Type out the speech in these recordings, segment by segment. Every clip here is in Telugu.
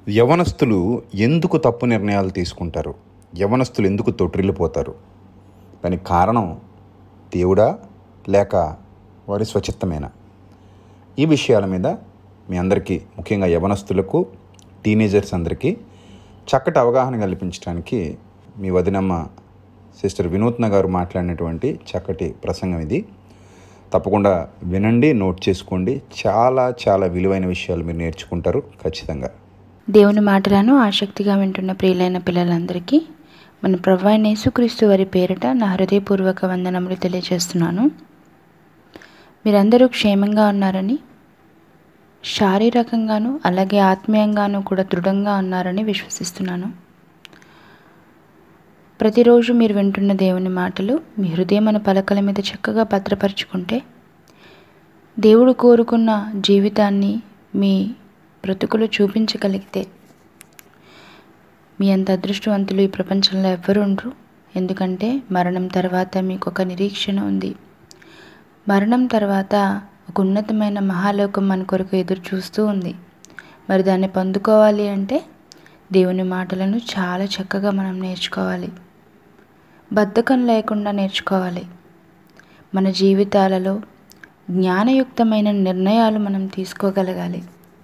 యవనస్తులు ఎందుకు తప్పు నిర్ణయాలు తీసుకుంటారు యవనస్తులు ఎందుకు తొట్టిల్లిపోతారు దానికి కారణం దేవుడా లేక వారి స్వచిత్తమేనా ఈ విషయాల మీద మీ అందరికీ ముఖ్యంగా యవనస్తులకు టీనేజర్స్ అందరికీ చక్కటి అవగాహన కల్పించడానికి మీ వదినమ్మ సిస్టర్ వినూత్న గారు మాట్లాడినటువంటి చక్కటి ప్రసంగం ఇది తప్పకుండా వినండి నోట్ చేసుకోండి చాలా చాలా విలువైన విషయాలు మీరు నేర్చుకుంటారు ఖచ్చితంగా దేవుని మాటలను ఆసక్తిగా వింటున్న ప్రియులైన పిల్లలందరికీ మన ప్రభు అయిన యేసుక్రీస్తు వారి పేరిట నా హృదయపూర్వక వందనములు తెలియజేస్తున్నాను మీరందరూ క్షేమంగా ఉన్నారని శారీరకంగాను అలాగే ఆత్మీయంగాను కూడా దృఢంగా ఉన్నారని విశ్వసిస్తున్నాను ప్రతిరోజు మీరు వింటున్న దేవుని మాటలు మీ హృదయమైన పలకల మీద చక్కగా భద్రపరుచుకుంటే దేవుడు కోరుకున్న జీవితాన్ని మీ బ్రతుకులు చూపించగలిగితే మీ అంత అదృష్టవంతులు ఈ ప్రపంచంలో ఎవ్వరు ఉండరు ఎందుకంటే మరణం తర్వాత మీకు ఒక నిరీక్షణ ఉంది మరణం తర్వాత ఒక ఉన్నతమైన మహాలోకం మన కొరకు ఎదురు చూస్తూ ఉంది మరి దాన్ని పొందుకోవాలి అంటే దేవుని మాటలను చాలా చక్కగా మనం నేర్చుకోవాలి బద్ధకం లేకుండా నేర్చుకోవాలి మన జీవితాలలో జ్ఞానయుక్తమైన నిర్ణయాలు మనం తీసుకోగలగాలి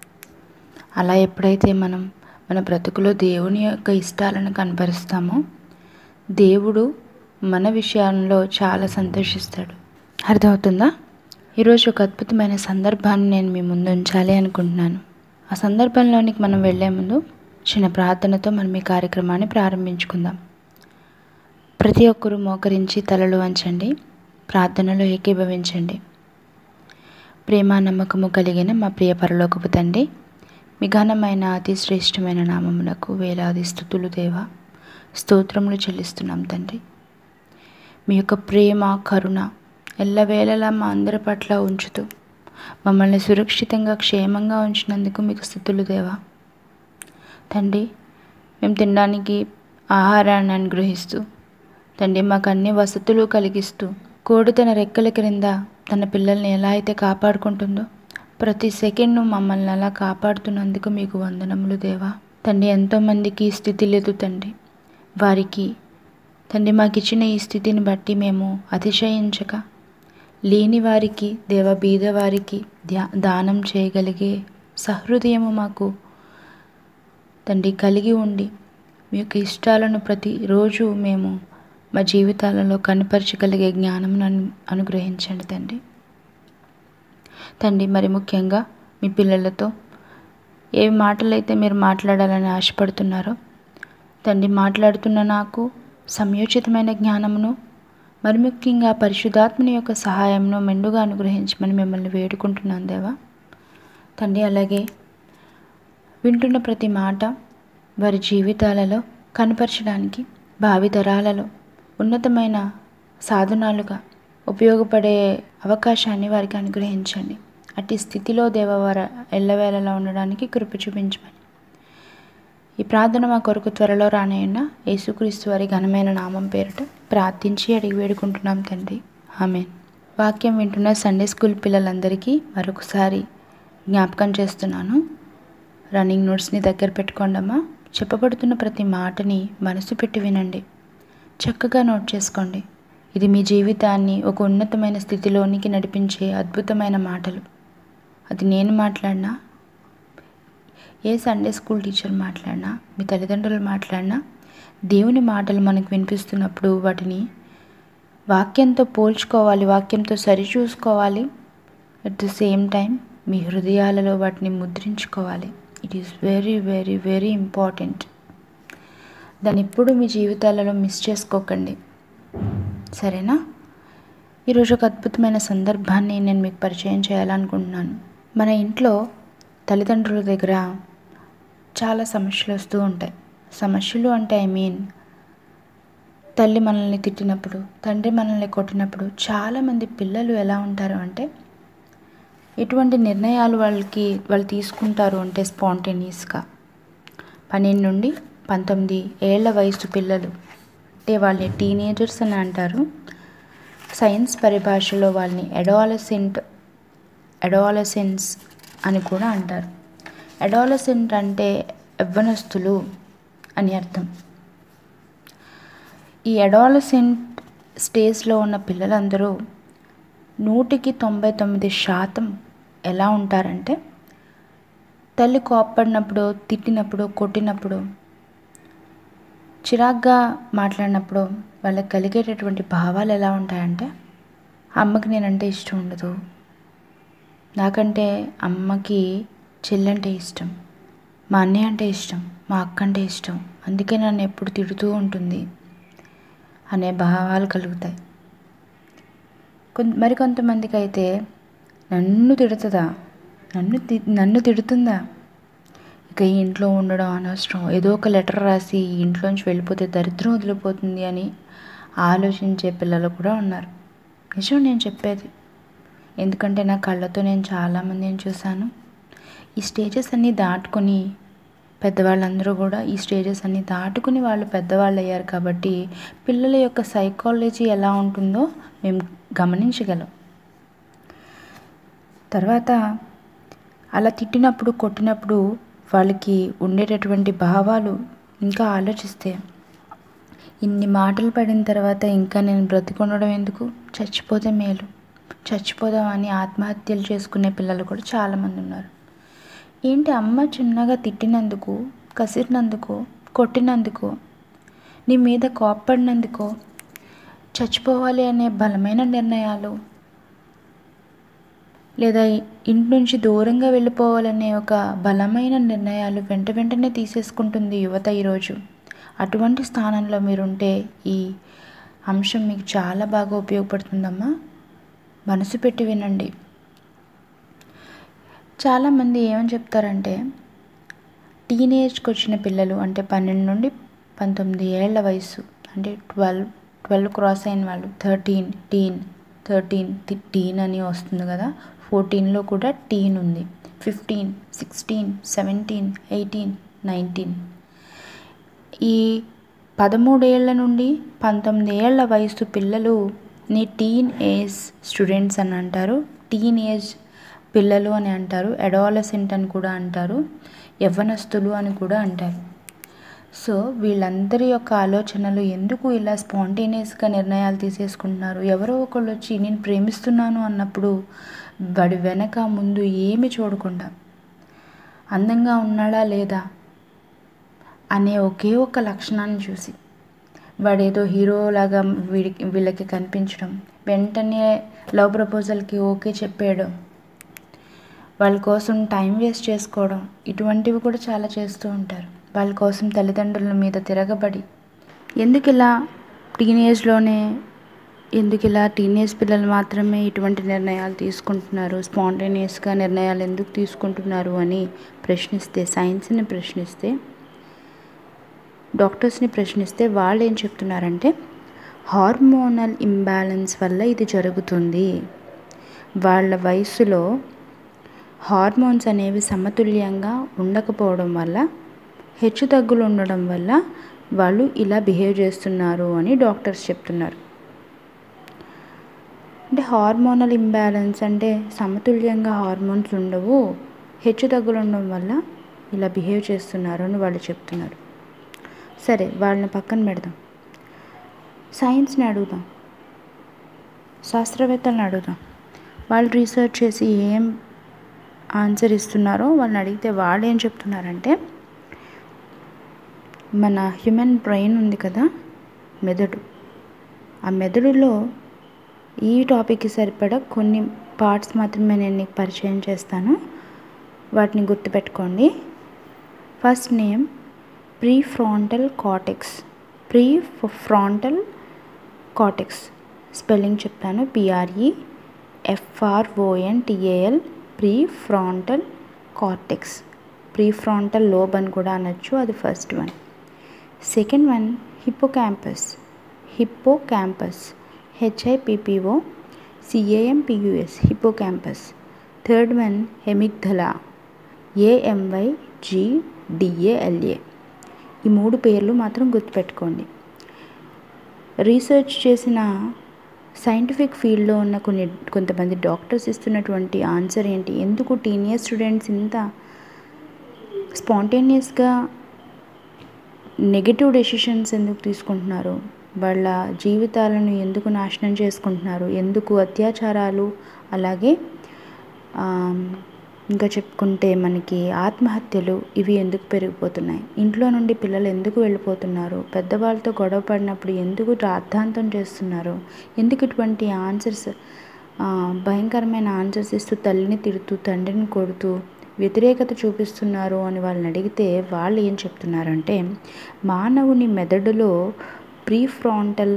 అలా ఎప్పుడైతే మనం మన బ్రతుకులో దేవుని యొక్క ఇష్టాలను కనపరుస్తామో దేవుడు మన విషయంలో చాలా సంతోషిస్తాడు అర్థమవుతుందా ఈరోజు ఒక అద్భుతమైన సందర్భాన్ని నేను మీ ముందు ఉంచాలి అనుకుంటున్నాను ఆ సందర్భంలోనికి మనం వెళ్లే ముందు చిన్న ప్రార్థనతో మనం ఈ కార్యక్రమాన్ని ప్రారంభించుకుందాం ప్రతి ఒక్కరూ మోకరించి తలలు వంచండి ప్రార్థనలో ఏకీభవించండి ప్రేమ నమ్మకము కలిగిన మా ప్రియ పరలోకపు తండ్రి మీ ఘనమైన అతి శ్రేష్టమైన నామమునకు వేలాది స్థుతులు దేవా స్తోత్రములు చెల్లిస్తున్నాం తండ్రి మీ యొక్క ప్రేమ కరుణ ఎల్లవేళలా మా అందరి పట్ల ఉంచుతూ మమ్మల్ని సురక్షితంగా క్షేమంగా ఉంచినందుకు మీకు స్థుతులు దేవా తండ్రి మేము తినడానికి ఆహారాన్ని అనుగ్రహిస్తూ తండ్రి మాకు అన్ని వసతులు కలిగిస్తూ కోడి తన రెక్కల క్రింద తన పిల్లల్ని ఎలా అయితే కాపాడుకుంటుందో ప్రతి సెకండ్ మమ్మల్ని అలా కాపాడుతున్నందుకు మీకు వందనములు దేవా తండ్రి ఎంతోమందికి ఈ స్థితి లేదు తండ్రి వారికి తండ్రి మాకు ఇచ్చిన ఈ స్థితిని బట్టి మేము అతిశయించక లేని వారికి దేవ బీద వారికి ధ్యా దానం చేయగలిగే సహృదయము మాకు తండ్రి కలిగి ఉండి మీ యొక్క ఇష్టాలను ప్రతిరోజు మేము మా జీవితాలలో కనపరచగలిగే జ్ఞానం అనుగ్రహించండి తండ్రి తండ్రి మరి ముఖ్యంగా మీ పిల్లలతో ఏ మాటలైతే మీరు మాట్లాడాలని ఆశపడుతున్నారో తండ్రి మాట్లాడుతున్న నాకు సమయోచితమైన జ్ఞానమును మరి ముఖ్యంగా పరిశుద్ధాత్మని యొక్క సహాయంను మెండుగా అనుగ్రహించమని మిమ్మల్ని వేడుకుంటున్నాను దేవా తండ్రి అలాగే వింటున్న ప్రతి మాట వారి జీవితాలలో కనపరచడానికి భావితరాలలో ఉన్నతమైన సాధనాలుగా ఉపయోగపడే అవకాశాన్ని వారికి అనుగ్రహించండి అట్టి స్థితిలో దేవవార ఎల్లవేళలా ఉండడానికి కృప చూపించమని ఈ ప్రార్థన మా కొరకు త్వరలో రానయ్యున్న యేసుక్రీస్తు వారి ఘనమైన నామం పేరిట ప్రార్థించి అడిగి వేడుకుంటున్నాం తండ్రి ఆమె వాక్యం వింటున్న సండే స్కూల్ పిల్లలందరికీ మరొకసారి జ్ఞాపకం చేస్తున్నాను రన్నింగ్ నోట్స్ని దగ్గర పెట్టుకోండమ్మా చెప్పబడుతున్న ప్రతి మాటని మనసు పెట్టి వినండి చక్కగా నోట్ చేసుకోండి ఇది మీ జీవితాన్ని ఒక ఉన్నతమైన స్థితిలోనికి నడిపించే అద్భుతమైన మాటలు అది నేను మాట్లాడినా ఏ సండే స్కూల్ టీచర్ మాట్లాడినా మీ తల్లిదండ్రులు మాట్లాడినా దేవుని మాటలు మనకు వినిపిస్తున్నప్పుడు వాటిని వాక్యంతో పోల్చుకోవాలి వాక్యంతో సరిచూసుకోవాలి అట్ ద సేమ్ టైం మీ హృదయాలలో వాటిని ముద్రించుకోవాలి it is very very very important దాన్ని ఎప్పుడు మీ జీవితాలలో మిస్ చేసుకోకండి సరేనా ఈరోజు ఒక అద్భుతమైన సందర్భాన్ని నేను మీకు పరిచయం చేయాలనుకుంటున్నాను మన ఇంట్లో తల్లిదండ్రుల దగ్గర చాలా సమస్యలు వస్తూ ఉంటాయి సమస్యలు అంటే ఐ మీన్ తల్లి మనల్ని తిట్టినప్పుడు తండ్రి మనల్ని కొట్టినప్పుడు చాలామంది పిల్లలు ఎలా ఉంటారు అంటే ఎటువంటి నిర్ణయాలు వాళ్ళకి వాళ్ళు తీసుకుంటారు అంటే స్పాంటేనియస్గా పన్నెండు నుండి పంతొమ్మిది ఏళ్ల వయసు పిల్లలు అంటే వాళ్ళని టీనేజర్స్ అని అంటారు సైన్స్ పరిభాషలో వాళ్ళని ఎడాలసెంట్ అడాలసెన్స్ అని కూడా అంటారు అడాలసెంట్ అంటే యవ్వనస్తులు అని అర్థం ఈ అడాలసెంట్ స్టేజ్లో ఉన్న పిల్లలందరూ నూటికి తొంభై తొమ్మిది శాతం ఎలా ఉంటారంటే తల్లి కోప్పడినప్పుడు తిట్టినప్పుడు కొట్టినప్పుడు చిరాగ్గా మాట్లాడినప్పుడు వాళ్ళకి కలిగేటటువంటి భావాలు ఎలా ఉంటాయంటే అమ్మకి నేనంటే ఇష్టం ఉండదు నాకంటే అమ్మకి చెల్లంటే ఇష్టం మా అన్నయ్య అంటే ఇష్టం మా అక్క అంటే ఇష్టం అందుకే నన్ను ఎప్పుడు తిడుతూ ఉంటుంది అనే భావాలు కలుగుతాయి కొంత మరికొంతమందికి అయితే నన్ను తిడుతుందా నన్ను తి నన్ను తిడుతుందా ఇక ఈ ఇంట్లో ఉండడం అనవసరం ఏదో ఒక లెటర్ రాసి ఈ ఇంట్లోంచి వెళ్ళిపోతే దరిద్రం వదిలిపోతుంది అని ఆలోచించే పిల్లలు కూడా ఉన్నారు నిజం నేను చెప్పేది ఎందుకంటే నా కళ్ళతో నేను చాలామందిని చూశాను ఈ స్టేజెస్ అన్నీ దాటుకొని పెద్దవాళ్ళందరూ కూడా ఈ స్టేజెస్ అన్నీ దాటుకుని వాళ్ళు పెద్దవాళ్ళు అయ్యారు కాబట్టి పిల్లల యొక్క సైకాలజీ ఎలా ఉంటుందో మేము గమనించగలం తర్వాత అలా తిట్టినప్పుడు కొట్టినప్పుడు వాళ్ళకి ఉండేటటువంటి భావాలు ఇంకా ఆలోచిస్తే ఇన్ని మాటలు పడిన తర్వాత ఇంకా నేను బ్రతికుండడం ఎందుకు చచ్చిపోతే మేలు చచ్చిపోదామని ఆత్మహత్యలు చేసుకునే పిల్లలు కూడా చాలామంది ఉన్నారు ఏంటి అమ్మ చిన్నగా తిట్టినందుకు కసిరినందుకు కొట్టినందుకు నీ మీద కోప్పడినందుకు చచ్చిపోవాలి అనే బలమైన నిర్ణయాలు లేదా ఇంటి నుంచి దూరంగా వెళ్ళిపోవాలనే ఒక బలమైన నిర్ణయాలు వెంట వెంటనే తీసేసుకుంటుంది యువత ఈరోజు అటువంటి స్థానంలో మీరుంటే ఈ అంశం మీకు చాలా బాగా ఉపయోగపడుతుందమ్మా మనసు పెట్టి వినండి చాలామంది ఏమని చెప్తారంటే టీనేజ్కి వచ్చిన పిల్లలు అంటే పన్నెండు నుండి పంతొమ్మిది ఏళ్ల వయసు అంటే ట్వెల్వ్ ట్వెల్వ్ క్రాస్ అయిన వాళ్ళు థర్టీన్ టీన్ థర్టీన్ టీన్ అని వస్తుంది కదా ఫోర్టీన్లో కూడా టీన్ ఉంది fifteen sixteen seventeen eighteen nineteen ఈ పదమూడేళ్ల నుండి పంతొమ్మిది ఏళ్ల వయసు పిల్లలు ని టీన్ ఏజ్ స్టూడెంట్స్ అని అంటారు టీన్ ఏజ్ పిల్లలు అని అంటారు అడాలసెంట్ అని కూడా అంటారు యవ్వనస్తులు అని కూడా అంటారు సో వీళ్ళందరి యొక్క ఆలోచనలు ఎందుకు ఇలా స్పాంటేనియస్గా నిర్ణయాలు తీసేసుకుంటున్నారు ఎవరో ఒకళ్ళు వచ్చి నేను ప్రేమిస్తున్నాను అన్నప్పుడు వాడి వెనక ముందు ఏమి చూడకుండా అందంగా ఉన్నాడా లేదా అనే ఒకే ఒక లక్షణాన్ని చూసి వాడేదో హీరోలాగా వీడికి వీళ్ళకి కనిపించడం వెంటనే లవ్ ప్రపోజల్కి ఓకే చెప్పేయడం వాళ్ళ కోసం టైం వేస్ట్ చేసుకోవడం ఇటువంటివి కూడా చాలా చేస్తూ ఉంటారు వాళ్ళ కోసం తల్లిదండ్రుల మీద తిరగబడి ఎందుకు ఇలా టీనేజ్లోనే ఎందుకు ఇలా టీనేజ్ పిల్లలు మాత్రమే ఇటువంటి నిర్ణయాలు తీసుకుంటున్నారు స్పాంటేనియస్గా నిర్ణయాలు ఎందుకు తీసుకుంటున్నారు అని ప్రశ్నిస్తే సైన్స్ని ప్రశ్నిస్తే డాక్టర్స్ని ప్రశ్నిస్తే వాళ్ళు ఏం చెప్తున్నారంటే హార్మోనల్ ఇంబ్యాలెన్స్ వల్ల ఇది జరుగుతుంది వాళ్ళ వయసులో హార్మోన్స్ అనేవి సమతుల్యంగా ఉండకపోవడం వల్ల హెచ్చుతగ్గులు ఉండడం వల్ల వాళ్ళు ఇలా బిహేవ్ చేస్తున్నారు అని డాక్టర్స్ చెప్తున్నారు అంటే హార్మోనల్ ఇంబ్యాలెన్స్ అంటే సమతుల్యంగా హార్మోన్స్ ఉండవు హెచ్చుతగ్గులు ఉండడం వల్ల ఇలా బిహేవ్ చేస్తున్నారు అని వాళ్ళు చెప్తున్నారు సరే వాళ్ళని పక్కన పెడదాం సైన్స్ని అడుగుదాం శాస్త్రవేత్తలను అడుగుదాం వాళ్ళు రీసెర్చ్ చేసి ఏం ఆన్సర్ ఇస్తున్నారో వాళ్ళని అడిగితే వాళ్ళు ఏం చెప్తున్నారంటే మన హ్యూమన్ బ్రెయిన్ ఉంది కదా మెదడు ఆ మెదడులో ఈ టాపిక్కి సరిపడా కొన్ని పార్ట్స్ మాత్రమే నేను నీకు పరిచయం చేస్తాను వాటిని గుర్తుపెట్టుకోండి first name prefrontal cortex prefrontal cortex spelling చెప్తాను P R E F R O N T A L prefrontal cortex prefrontal lobe అని కూడా అనొచ్చు అది first one second one hippocampus hippocampus H I P P O C A M P U S hippocampus third one amygdala A M Y G D A L A ఈ మూడు పేర్లు మాత్రం గుర్తుపెట్టుకోండి రీసెర్చ్ చేసిన సైంటిఫిక్ ఫీల్డ్లో ఉన్న కొన్ని కొంతమంది డాక్టర్స్ ఇస్తున్నటువంటి ఆన్సర్ ఏంటి ఎందుకు టీనేజ్ స్టూడెంట్స్ ఇంత స్పాంటేనియస్గా నెగిటివ్ డెసిషన్స్ ఎందుకు తీసుకుంటున్నారు వాళ్ళ జీవితాలను ఎందుకు నాశనం చేసుకుంటున్నారు ఎందుకు అత్యాచారాలు అలాగే ఆ, ఇంకా చెప్పుకుంటే మనకి ఆత్మహత్యలు ఇవి ఎందుకు పెరిగిపోతున్నాయి ఇంట్లో నుండి పిల్లలు ఎందుకు వెళ్ళిపోతున్నారు పెద్దవాళ్ళతో గొడవ పడినప్పుడు ఎందుకు రాద్ధాంతం చేస్తున్నారు ఎందుకు ఇటువంటి ఆన్సర్స్ భయంకరమైన ఆన్సర్స్ ఇస్తూ తల్లిని తిడుతూ తండ్రిని కొడుతూ వ్యతిరేకత చూపిస్తున్నారు అని వాళ్ళని అడిగితే వాళ్ళు ఏం చెప్తున్నారంటే మానవుని మెదడులో ప్రీ ఫ్రాంటల్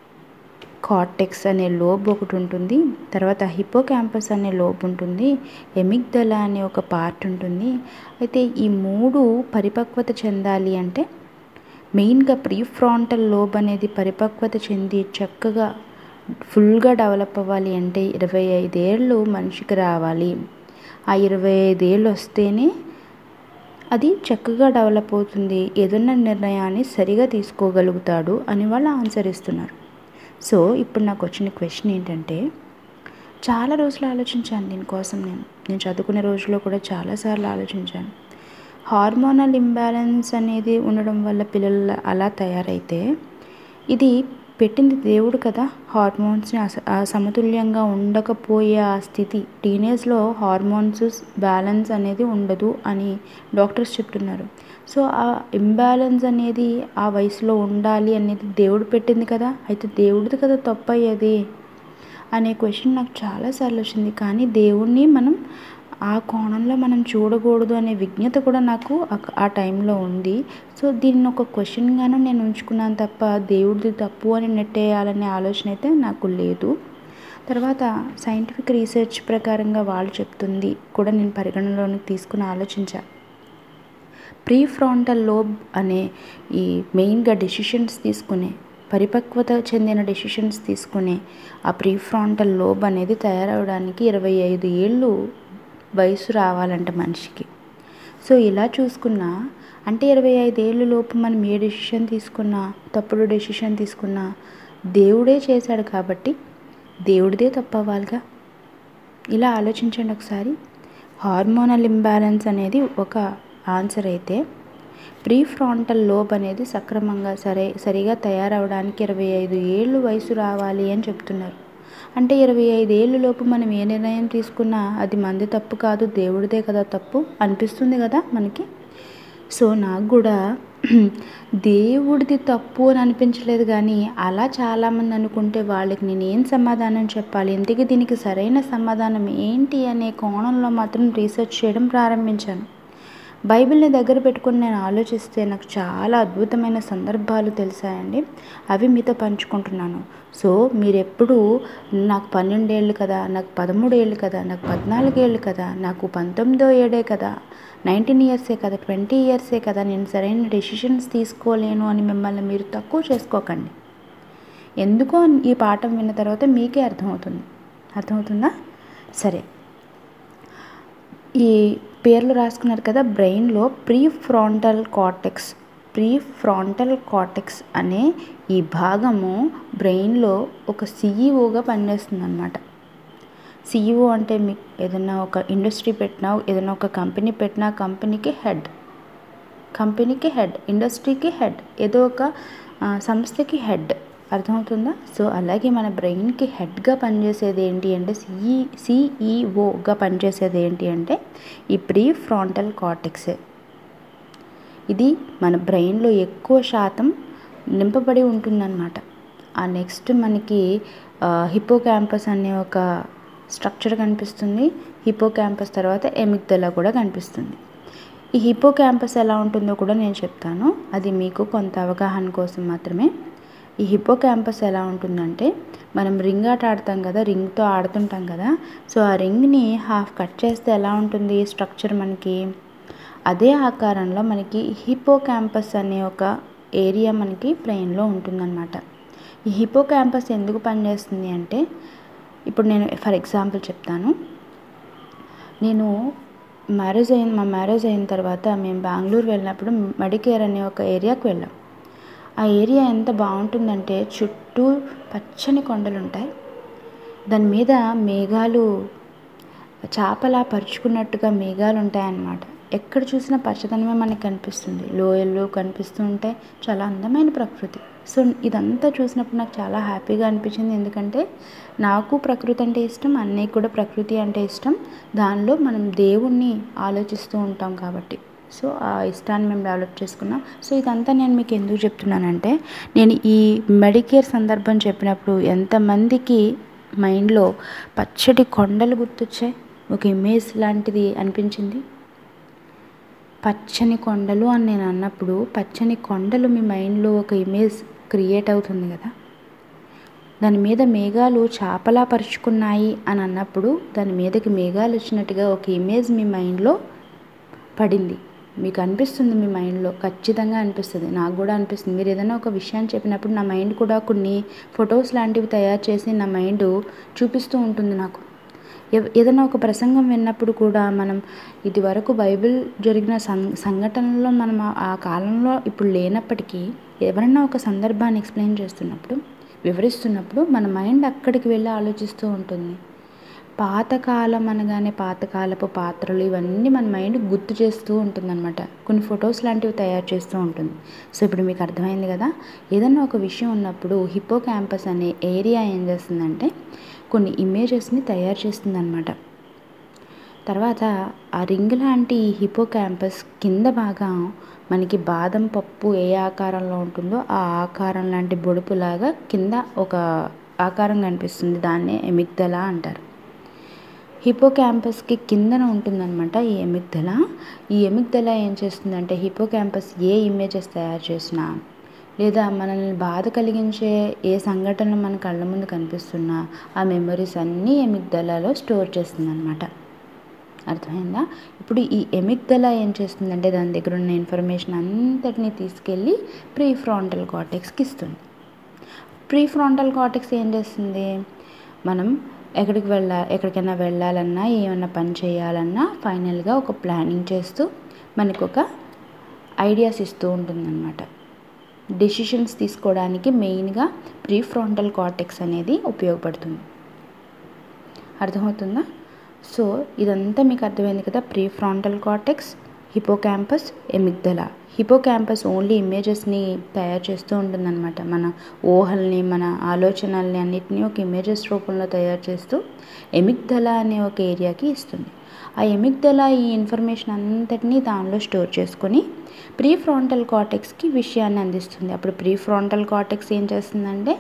కార్టెక్స్ అనే లోబ్ ఒకటి ఉంటుంది తర్వాత హిపో క్యాంపస్ అనే లోబ్ ఉంటుంది ఎమిగ్దల అనే ఒక పార్ట్ ఉంటుంది అయితే ఈ మూడు పరిపక్వత చెందాలి అంటే మెయిన్గా ప్రీ ఫ్రాంటల్ లోబ్ అనేది పరిపక్వత చెంది చక్కగా ఫుల్గా డెవలప్ అవ్వాలి అంటే ఇరవై ఐదేళ్ళు మనిషికి రావాలి ఆ ఇరవై ఐదేళ్ళు వస్తేనే అది చక్కగా డెవలప్ అవుతుంది ఏదన్నా నిర్ణయాన్ని సరిగా తీసుకోగలుగుతాడు అని వాళ్ళు ఆన్సర్ ఇస్తున్నారు సో ఇప్పుడు నాకు వచ్చిన క్వశ్చన్ ఏంటంటే చాలా రోజులు ఆలోచించాను దీనికోసం నేను నేను చదువుకునే రోజుల్లో కూడా చాలాసార్లు ఆలోచించాను హార్మోనల్ ఇంబ్యాలెన్స్ అనేది ఉండడం వల్ల పిల్లలు అలా తయారైతే ఇది పెట్టింది దేవుడు కదా హార్మోన్స్ని అస సమతుల్యంగా ఉండకపోయే ఆ స్థితి టీనేజ్లో హార్మోన్స్ బ్యాలెన్స్ అనేది ఉండదు అని డాక్టర్స్ చెప్తున్నారు సో ఆ ఇంబ్యాలెన్స్ అనేది ఆ వయసులో ఉండాలి అనేది దేవుడు పెట్టింది కదా అయితే దేవుడిది కదా తప్పు అయ్యేది అనే క్వశ్చన్ నాకు చాలాసార్లు వచ్చింది కానీ దేవుణ్ణి మనం ఆ కోణంలో మనం చూడకూడదు అనే విజ్ఞత కూడా నాకు ఆ- ఆ టైంలో ఉంది సో దీన్ని ఒక క్వశ్చన్గాను నేను ఉంచుకున్నాను తప్ప దేవుడిది తప్పు అని నెట్టేయాలనే ఆలోచన అయితే నాకు లేదు తర్వాత సైంటిఫిక్ రీసెర్చ్ ప్రకారంగా వాళ్ళు చెప్తుంది కూడా నేను పరిగణనలోకి తీసుకుని ఆలోచించా ప్రీ ఫ్రాంటల్ లోబ్ అనే ఈ మెయిన్గా డెసిషన్స్ తీసుకునే పరిపక్వత చెందిన డెసిషన్స్ తీసుకునే ఆ ప్రీ ఫ్రాంటల్ లోబ్ అనేది తయారవడానికి ఇరవై ఐదు ఏళ్ళు వయసు రావాలంట మనిషికి సో ఇలా చూసుకున్నా అంటే ఇరవై ఐదేళ్ళ లోపు మనం ఏ డెసిషన్ తీసుకున్నా తప్పుడు డెసిషన్ తీసుకున్నా దేవుడే చేశాడు కాబట్టి దేవుడిదే తప్పు అవ్వాలిగా ఇలా ఆలోచించండి ఒకసారి హార్మోనల్ ఇంబ్యాలెన్స్ అనేది ఒక ఆన్సర్ అయితే ప్రీ ఫ్రాంటల్ లోబ్ అనేది సక్రమంగా సరే సరిగా తయారవడానికి ఇరవై ఐదు ఏళ్ళు వయసు రావాలి అని చెప్తున్నారు అంటే ఇరవై ఐదు ఏళ్ళ లోపు మనం ఏ నిర్ణయం తీసుకున్నా అది మంది తప్పు కాదు దేవుడిదే కదా తప్పు అనిపిస్తుంది కదా మనకి సో నాకు కూడా దేవుడిది తప్పు అని అనిపించలేదు కానీ అలా చాలామంది అనుకుంటే వాళ్ళకి నేను ఏం సమాధానం చెప్పాలి ఇంతకీ దీనికి సరైన సమాధానం ఏంటి అనే కోణంలో మాత్రం రీసెర్చ్ చేయడం ప్రారంభించాను బైబిల్ని దగ్గర పెట్టుకుని నేను ఆలోచిస్తే నాకు చాలా అద్భుతమైన సందర్భాలు తెలిసాయండి అవి మీతో పంచుకుంటున్నాను సో మీరు ఎప్పుడు నాకు పన్నెండేళ్ళు కదా నాకు పదమూడేళ్ళు కదా నాకు పద్నాలుగేళ్ళు కదా నాకు పంతొమ్మిదో ఏడే కదా నైన్టీన్ ఇయర్సే కదా ట్వంటీ ఇయర్సే కదా నేను సరైన డెసిషన్స్ తీసుకోలేను అని మిమ్మల్ని మీరు తక్కువ చేసుకోకండి ఎందుకో ఈ పాఠం విన్న తర్వాత మీకే అర్థమవుతుంది అర్థమవుతుందా సరే ఈ పేర్లు రాసుకున్నారు కదా బ్రెయిన్లో prefrontal cortex prefrontal cortex అనే ఈ భాగము బ్రెయిన్లో ఒక సిఈఓగా పనిచేస్తుంది అనమాట సిఈఓ అంటే మీకు ఏదైనా ఒక ఇండస్ట్రీ పెట్టినా ఏదైనా ఒక కంపెనీ పెట్టినా కంపెనీకి హెడ్ కంపెనీకి హెడ్ ఇండస్ట్రీకి హెడ్ ఏదో ఒక ఆ, సంస్థకి హెడ్ అర్థమవుతుందా సో అలాగే మన బ్రెయిన్కి హెడ్గా పనిచేసేది ఏంటి అంటే సిఈ సిఈఓగా పనిచేసేది ఏంటి అంటే ఈ ప్రీ ఫ్రాంటల్ కార్టెక్సే ఇది మన బ్రెయిన్లో ఎక్కువ శాతం నింపబడి ఉంటుందన్నమాట ఆ నెక్స్ట్ మనకి హిపో క్యాంపస్ అనే ఒక స్ట్రక్చర్ కనిపిస్తుంది హిపో క్యాంపస్ తర్వాత ఎమిగ్దలా కూడా కనిపిస్తుంది ఈ హిపో క్యాంపస్ ఎలా ఉంటుందో కూడా నేను చెప్తాను అది మీకు కొంత అవగాహన కోసం మాత్రమే ఈ హిపో క్యాంపస్ ఎలా ఉంటుందంటే మనం రింగ్ ఆట ఆడతాం కదా రింగ్తో ఆడుతుంటాం కదా సో ఆ రింగ్ని హాఫ్ కట్ చేస్తే ఎలా ఉంటుంది స్ట్రక్చర్ మనకి అదే ఆకారంలో మనకి హిపో క్యాంపస్ అనే ఒక ఏరియా మనకి బ్రెయిన్లో ఉంటుందన్నమాట ఈ హిపో క్యాంపస్ ఎందుకు పనిచేస్తుంది అంటే ఇప్పుడు నేను ఫర్ ఎగ్జాంపుల్ చెప్తాను నేను మ్యారేజ్ అయిన మా మ్యారేజ్ అయిన తర్వాత మేము బెంగళూరు వెళ్ళినప్పుడు మడికేర్ అనే ఒక ఏరియాకి వెళ్ళాం ఆ ఏరియా ఎంత బాగుంటుందంటే చుట్టూ పచ్చని కొండలు ఉంటాయి దాని మీద మేఘాలు చేపలా పరుచుకున్నట్టుగా మేఘాలు ఉంటాయన్నమాట ఎక్కడ చూసినా పచ్చదనమే మనకి కనిపిస్తుంది లోయల్లో కనిపిస్తూ ఉంటాయి చాలా అందమైన ప్రకృతి సో ఇదంతా చూసినప్పుడు నాకు చాలా హ్యాపీగా అనిపించింది ఎందుకంటే నాకు ప్రకృతి అంటే ఇష్టం అన్నయ్య కూడా ప్రకృతి అంటే ఇష్టం దానిలో మనం దేవుణ్ణి ఆలోచిస్తూ ఉంటాం కాబట్టి సో ఆ ఇష్టాన్ని మేము డెవలప్ చేసుకున్నాం సో ఇదంతా నేను మీకు ఎందుకు చెప్తున్నానంటే నేను ఈ మెడికేర్ సందర్భం చెప్పినప్పుడు ఎంతమందికి మైండ్లో పచ్చటి కొండలు గుర్తొచ్చాయి ఒక ఇమేజ్ లాంటిది అనిపించింది పచ్చని కొండలు అని నేను అన్నప్పుడు పచ్చని కొండలు మీ మైండ్లో ఒక ఇమేజ్ క్రియేట్ అవుతుంది కదా దాని మీద మేఘాలు చాపలా పరుచుకున్నాయి అని అన్నప్పుడు దాని మీదకి మేఘాలు వచ్చినట్టుగా ఒక ఇమేజ్ మీ మైండ్లో పడింది మీకు అనిపిస్తుంది మీ మైండ్లో ఖచ్చితంగా అనిపిస్తుంది నాకు కూడా అనిపిస్తుంది మీరు ఏదైనా ఒక విషయాన్ని చెప్పినప్పుడు నా మైండ్ కూడా కొన్ని ఫొటోస్ లాంటివి తయారు చేసి నా మైండ్ చూపిస్తూ ఉంటుంది నాకు ఎవ- ఏదైనా ఒక ప్రసంగం విన్నప్పుడు కూడా మనం ఇది వరకు బైబిల్ జరిగిన సం సంఘటనలో మనం ఆ- ఆ కాలంలో ఇప్పుడు లేనప్పటికీ ఎవరైనా ఒక సందర్భాన్ని ఎక్స్ప్లెయిన్ చేస్తున్నప్పుడు వివరిస్తున్నప్పుడు మన మైండ్ అక్కడికి వెళ్ళి ఆలోచిస్తూ ఉంటుంది పాతకాలం అనగానే పాతకాలపు పాత్రలు ఇవన్నీ మన మైండ్ గుర్తు చేస్తూ ఉంటుందన్నమాట కొన్ని ఫొటోస్ లాంటివి తయారు చేస్తూ ఉంటుంది సో ఇప్పుడు మీకు అర్థమైంది కదా ఏదన్నా ఒక విషయం ఉన్నప్పుడు హిప్పో క్యాంపస్ అనే ఏరియా ఏం చేస్తుందంటే కొన్ని ఇమేజెస్ని తయారు చేస్తుందన్నమాట తర్వాత ఆ రింగ్ లాంటి ఈ హిపో క్యాంపస్ కింద భాగం మనకి బాదం పప్పు ఏ ఆకారంలో ఉంటుందో ఆ ఆకారం లాంటి బొడుపులాగా కింద ఒక ఆకారం కనిపిస్తుంది దాన్నే ఎమిగ్దల అంటారు హిపో క్యాంపస్కి కిందన ఉంటుందన్నమాట ఈ ఎమిగ్దల ఈ ఎమిగ్దల ఏం చేస్తుందంటే హిపో క్యాంపస్ ఏ ఇమేజెస్ తయారు చేసినా లేదా మనల్ని బాధ కలిగించే ఏ సంఘటనలు మన కళ్ళ ముందు కనిపిస్తున్నా ఆ మెమరీస్ అన్నీ ఎమిగ్దలలో స్టోర్ చేస్తుందన్నమాట అర్థమైందా ఇప్పుడు ఈ ఎమిగ్దల ఏం చేస్తుందంటే దాని దగ్గర ఉన్న ఇన్ఫర్మేషన్ అంతటినీ తీసుకెళ్ళి ప్రీ ఫ్రాంటల్ కార్టెక్స్కి ఇస్తుంది ప్రీ ఫ్రాంటల్ కార్టెక్స్ ఏం చేస్తుంది మనం ఎక్కడికి వెళ్ళా ఎక్కడికైనా వెళ్ళాలన్నా ఏమన్నా పని చేయాలన్నా ఫైనల్గా ఒక ప్లానింగ్ చేస్తూ మనకు ఒక ఐడియాస్ ఇస్తూ ఉంటుందన్నమాట డెసిషన్స్ తీసుకోవడానికి మెయిన్గా ప్రీ ఫ్రాంటల్ కార్టెక్స్ అనేది ఉపయోగపడుతుంది అర్థమవుతుందా సో ఇదంతా మీకు అర్థమైంది కదా prefrontal cortex hippocampus amygdala hippocampus only ఇమేజెస్ని తయారు చేస్తూ ఉంటుందన్నమాట మన ఊహల్ని మన ఆలోచనల్ని అన్నిటినీ ఒక ఇమేజెస్ రూపంలో తయారు చేస్తూ ఎమిగ్దల అనే ఒక ఏరియాకి ఇస్తుంది ఆ ఎమిగ్దల ఈ ఇన్ఫర్మేషన్ అంతటినీ దానిలో స్టోర్ చేసుకొని ప్రీ ఫ్రాంటల్ కార్టెక్స్కి విషయాన్ని అందిస్తుంది అప్పుడు ప్రీ ఫ్రాంటల్ కార్టెక్స్ ఏం చేస్తుందంటే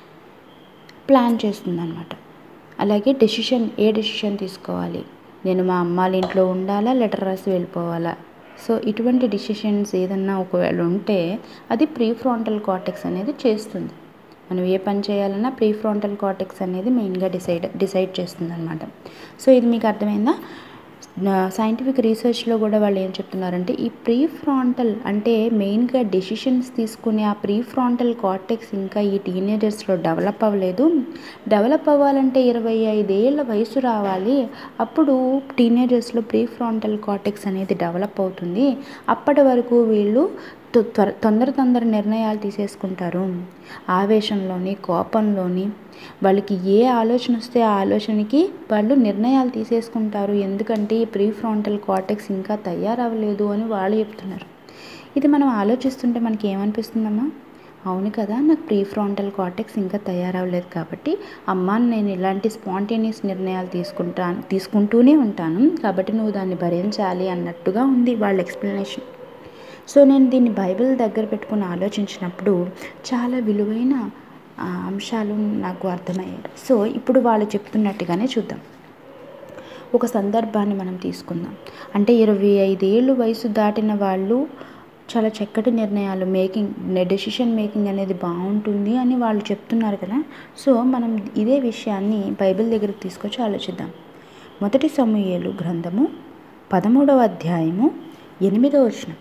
ప్లాన్ చేస్తుంది అనమాట అలాగే డెసిషన్ ఏ డెసిషన్ తీసుకోవాలి నేను మా అమ్మాళ్ళ ఇంట్లో ఉండాలా లెటర్ రాసి వెళ్ళిపోవాలా సో ఇటువంటి డిసిషన్స్ ఏదన్నా ఒకవేళ ఉంటే అది ప్రీ ఫ్రాంటల్ కార్టెక్స్ అనేది చేస్తుంది మనం ఏ పని చేయాలన్నా ప్రీ ఫ్రాంటల్ కార్టెక్స్ అనేది మెయిన్గా డిసైడ్ డిసైడ్ చేస్తుంది అనమాట సో ఇది మీకు అర్థమైందా సైంటిఫిక్ రీసెర్చ్లో కూడా వాళ్ళు ఏం చెప్తున్నారంటే ఈ ప్రీ ఫ్రాంటల్ అంటే మెయిన్గా డెసిషన్స్ తీసుకునే ఆ ప్రీ ఫ్రాంటల్ కార్టెక్స్ ఇంకా ఈ టీనేజర్స్లో డెవలప్ అవ్వలేదు డెవలప్ అవ్వాలంటే ఇరవై ఐదేళ్ల వయసు రావాలి అప్పుడు టీనేజర్స్లో ప్రీ ఫ్రాంటల్ కార్టెక్స్ అనేది డెవలప్ అవుతుంది అప్పటి వరకు వీళ్ళు తొ- త్వర తొందర తొందర నిర్ణయాలు తీసేసుకుంటారు ఆవేశంలోని కోపంలోని వాళ్ళకి ఏ ఆలోచన వస్తే ఆ ఆలోచనకి వాళ్ళు నిర్ణయాలు తీసేసుకుంటారు ఎందుకంటే ఈ ప్రీ ఫ్రాంటల్ కార్టెక్స్ ఇంకా తయారవ్వలేదు అని వాళ్ళు చెప్తున్నారు ఇది మనం ఆలోచిస్తుంటే మనకి ఏమనిపిస్తుందమ్మా అవును కదా నాకు ప్రీ ఫ్రాంటల్ కార్టెక్స్ ఇంకా తయారవ్వలేదు కాబట్టి అమ్మ నేను ఇలాంటి స్పాంటేనియస్ నిర్ణయాలు తీసుకుంటాను తీసుకుంటూనే ఉంటాను కాబట్టి నువ్వు దాన్ని భరించాలి అన్నట్టుగా ఉంది వాళ్ళ ఎక్స్ప్లెనేషన్ సో నేను దీన్ని బైబిల్ దగ్గర పెట్టుకుని ఆలోచించినప్పుడు చాలా విలువైన ఆ, అంశాలు నాకు అర్థమయ్యాయి సో ఇప్పుడు వాళ్ళు చెప్తున్నట్టుగానే చూద్దాం ఒక సందర్భాన్ని మనం తీసుకుందాం అంటే ఇరవై ఐదేళ్ళు వయసు దాటిన వాళ్ళు చాలా చక్కటి నిర్ణయాలు మేకింగ్ డెసిషన్ మేకింగ్ అనేది బాగుంటుంది అని వాళ్ళు చెప్తున్నారు కదా సో మనం ఇదే విషయాన్ని బైబిల్ దగ్గరికి తీసుకొచ్చి ఆలోచిద్దాం మొదటి సమూయేలు గ్రంథము పదమూడవ అధ్యాయము ఎనిమిదవ వచనం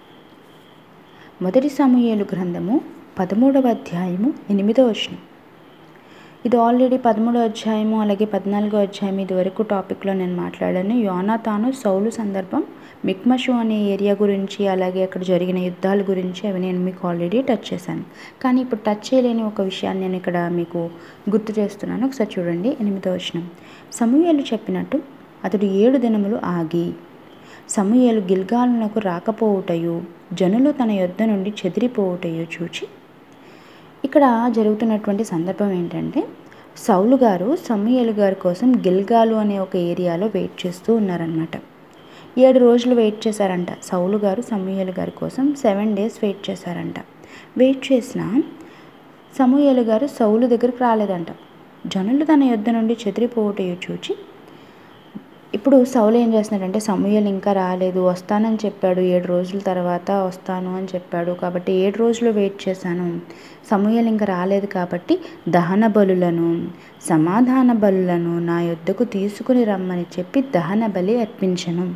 మొదటి సమూయేలు గ్రంథము పదమూడవ అధ్యాయము ఎనిమిదవ వచనం ఇది ఆల్రెడీ పదమూడో అధ్యాయము అలాగే పద్నాలుగో అధ్యాయం ఇది వరకు టాపిక్లో నేను మాట్లాడాను యోనాతాను సౌలు సందర్భం మిక్మషు అనే ఏరియా గురించి అలాగే అక్కడ జరిగిన యుద్ధాల గురించి అవి నేను మీకు ఆల్రెడీ టచ్ చేశాను కానీ ఇప్పుడు టచ్ చేయలేని ఒక విషయాన్ని నేను ఇక్కడ మీకు గుర్తు చేస్తున్నాను ఒకసారి చూడండి ఎనిమిదో వచనం సమూహలు చెప్పినట్టు అతడు ఏడు దినములు ఆగి సమూయేలు గిల్గాలునకు రాకపోవుటయు జనులు తన యొద్ద నుండి చెదిరిపోవుటయు చూచి ఇక్కడ జరుగుతున్నటువంటి సందర్భం ఏంటంటే సౌలు గారు సమూయేలు గారి కోసం గిల్గాలు అనే ఒక ఏరియాలో వెయిట్ చేస్తూ ఉన్నారనమాట ఏడు రోజులు వెయిట్ చేశారంట సౌలు గారు సమూయేలు గారి కోసం సెవెన్ డేస్ వెయిట్ చేశారంట వెయిట్ చేసిన సమూయేలు గారు సౌలు దగ్గరికి రాలేదంట జనులు తన యొద్ద నుండి చెదిరిపోవటయు చూచి ఇప్పుడు సౌలు ఏం చేస్తున్నాడంటే సమూహలు ఇంకా రాలేదు వస్తానని చెప్పాడు ఏడు రోజుల తర్వాత వస్తాను అని చెప్పాడు కాబట్టి ఏడు రోజులు వెయిట్ చేశాను సమూహలు ఇంకా రాలేదు కాబట్టి దహన బలులను సమాధాన బలులను నా యొద్దకు తీసుకుని రమ్మని చెప్పి దహన బలి అర్పించను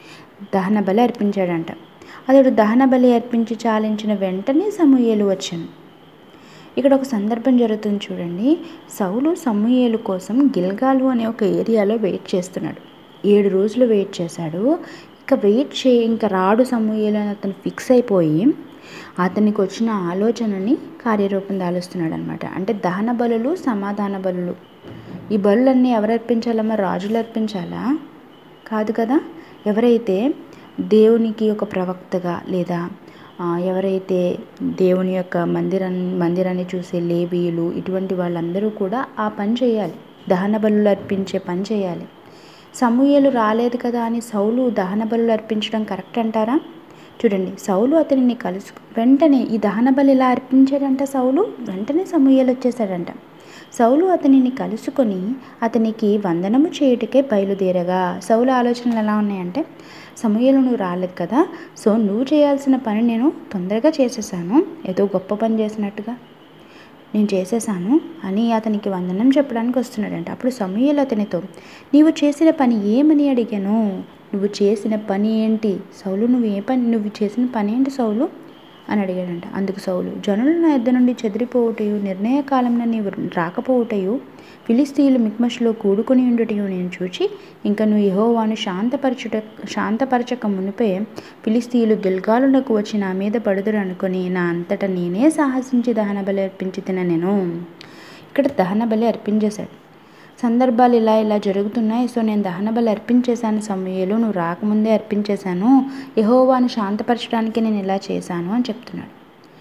దహన బలి అర్పించాడంట అతడు దహన బలి అర్పించి చాలించిన వెంటనే సమూహలు వచ్చాను ఇక్కడ ఒక సందర్భం జరుగుతుంది చూడండి సౌలు సమూయేలు కోసం గిల్గాలు అనే ఒక ఏరియాలో వెయిట్ చేస్తున్నాడు ఏడు రోజులు వెయిట్ చేశాడు ఇక వెయిట్ చే ఇంకా రాడు సమూయేలు అని అతను ఫిక్స్ అయిపోయి అతనికి వచ్చిన ఆలోచనని కార్యరూపం దాలుస్తున్నాడు అనమాట అంటే దహన బలులు సమాధాన బలులు ఈ బలులన్నీ ఎవరు అర్పించాలమ్మా రాజులు అర్పించాలా కాదు కదా ఎవరైతే దేవునికి ఒక ప్రవక్తగా లేదా ఆ, ఎవరైతే దేవుని యొక్క మందిరాన్ని మందిరాన్ని చూసే లేబీయులు ఇటువంటి వాళ్ళందరూ కూడా ఆ పని చేయాలి దహన బలులు అర్పించే పని చేయాలి సమూయేలు రాలేదు కదా అని సౌలు దహన బలులు అర్పించడం కరెక్ట్ అంటారా చూడండి సౌలు అతనిని కలుసు వెంటనే ఈ దహన బలి ఇలా అర్పించాడంట సౌలు వెంటనే సమూయేలు వచ్చేసాడంట సౌలు అతనిని కలుసుకొని అతనికి వందనము చేయుటకే బయలుదేరగా సౌలు ఆలోచనలు ఎలా ఉన్నాయంటే సమూహలు నువ్వు రాలేదు కదా సో నువ్వు చేయాల్సిన పని నేను తొందరగా చేసేసాను ఏదో గొప్ప పని చేసినట్టుగా నేను చేసేసాను అని అతనికి వందనం చెప్పడానికి వస్తున్నాడంట అప్పుడు సమూహలు అతనితో నీవు చేసిన పని ఏమని అడిగాను నువ్వు చేసిన పని ఏంటి సౌలు నువ్వు ఏ పని నువ్వు చేసిన పని ఏంటి సౌలు అని అడిగాడంట అందుకు సౌలు జనులు నా యొద్ద నుండి చెదిరిపోవుటయు నిర్ణయ కాలంలో నీవు రాకపోవుటయు ఫిలిస్తీయులు మిక్మష్లో కూడుకుని ఉండుటయు నేను చూచి ఇంకా నువ్వు యెహోవాను శాంతపరచుట శాంతపరచక మునిపే ఫిలిస్తీయులు గిల్గాలునకు వచ్చి నా మీద పడుదురు అనుకొని నా అంతటా నేనే సాహసించి దహన బలి అర్పించి తిన నేను ఇక్కడ దహన బలి అర్పించేశాడు సందర్భాలు ఇలా ఇలా జరుగుతున్నాయి సో నేను దహన బలి అర్పించేశాను సమయలు నువ్వు రాకముందే అర్పించేశాను యహోవాను శాంతపరచడానికి నేను ఇలా చేశాను అని చెప్తున్నాడు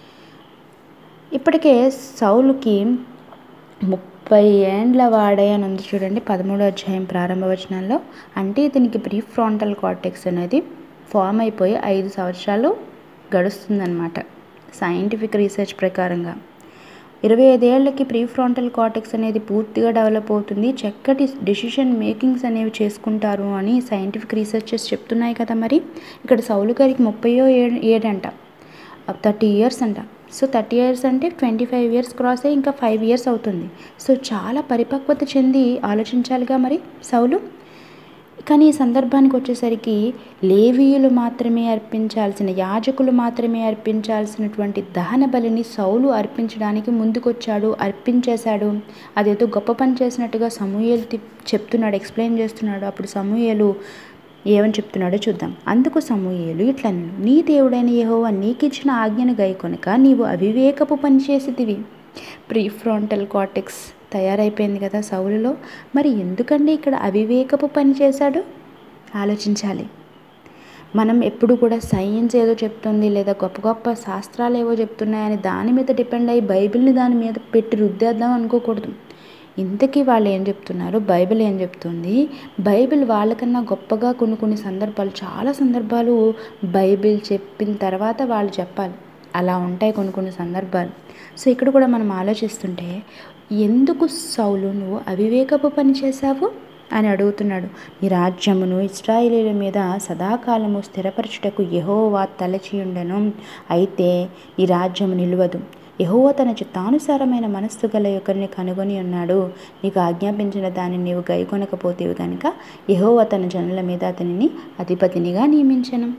ఇప్పటికే సౌలుకి ముప్పై ఏండ్ల వాడే అని ఉంది చూడండి పదమూడో అధ్యాయం ప్రారంభ వచనాల్లో అంటే ఇతనికి ప్రీ ఫ్రాంటల్ కార్టెక్స్ అనేది ఫామ్ అయిపోయి ఐదు సంవత్సరాలు గడుస్తుందన్నమాట సైంటిఫిక్ రీసెర్చ్ ప్రకారంగా ఇరవై ఐదేళ్లకి ప్రీ ఫ్రాంటల్ కార్టెక్స్ అనేది పూర్తిగా డెవలప్ అవుతుంది చక్కటి డెసిషన్ మేకింగ్స్ అనేవి చేసుకుంటారు అని సైంటిఫిక్ రీసెర్చెస్ చెప్తున్నాయి కదా మరి ఇక్కడ సౌలు గారికి ముప్పయో ఏడు ఏడంట థర్టీ ఇయర్స్ అంట సో థర్టీ ఇయర్స్ అంటే ట్వంటీ ఫైవ్ ఇయర్స్ క్రాస్ అయ్యి ఇంకా ఫైవ్ ఇయర్స్ అవుతుంది సో చాలా పరిపక్వత చెంది ఆలోచించాలిగా మరి సౌలు కానీ ఈ సందర్భానికి వచ్చేసరికి లేవీయులు మాత్రమే అర్పించాల్సిన యాజకులు మాత్రమే అర్పించాల్సినటువంటి దహన బలిని సౌలు అర్పించడానికి ముందుకొచ్చాడు అర్పించేశాడు అదేదో గొప్ప పని చేసినట్టుగా సమూహలు చెప్తున్నాడు ఎక్స్ప్లెయిన్ చేస్తున్నాడు అప్పుడు సమూహలు ఏమని చెప్తున్నాడో చూద్దాం అందుకు సమూహేలు ఇట్లా నీ దేవుడైన యెహోవా నీకిచ్చిన ఆజ్ఞను గైకొనక నీవు అవివేకపు పని చేసితివి ప్రీ ఫ్రాంటల్ కార్టెక్స్ తయారైపోయింది కదా సౌలులో మరి ఎందుకండి ఇక్కడ అవివేకపు పని చేశాడు ఆలోచించాలి మనం ఎప్పుడు కూడా సైన్స్ ఏదో చెప్తుంది లేదా గొప్ప గొప్ప శాస్త్రాలు ఏవో చెప్తున్నాయని దాని మీద డిపెండ్ అయ్యి బైబిల్ని దాని మీద పెట్టి రుద్దేద్దాం అనుకోకూడదు ఇంతకీ వాళ్ళు ఏం చెప్తున్నారు బైబిల్ ఏం చెప్తుంది బైబిల్ వాళ్ళకన్నా గొప్పగా కొన్ని కొన్ని సందర్భాలు చాలా సందర్భాలు బైబిల్ చెప్పిన తర్వాత వాళ్ళు చెప్పాలి అలా ఉంటాయి కొన్ని కొన్ని సందర్భాలు సో ఇక్కడ కూడా మనం ఆలోచిస్తుంటే ఎందుకు సౌలు నువ్వు అవివేకపు పని చేశావు అని అడుగుతున్నాడు నీ రాజ్యమును ఇస్రాయేలీల మీద సదాకాలము స్థిరపరచుటకు యెహోవా తలచియుండెను అయితే నీ రాజ్యము నిలవదు యెహోవా తన చిత్తానుసారమైన మనస్సు గల ఒకరిని కనుగొని ఉన్నాడు నీకు ఆజ్ఞాపించిన దానిని నీవు గైకొనకపోతేవి కనుక యెహోవా తన జనుల మీద అతనిని అధిపతినిగా నియమించను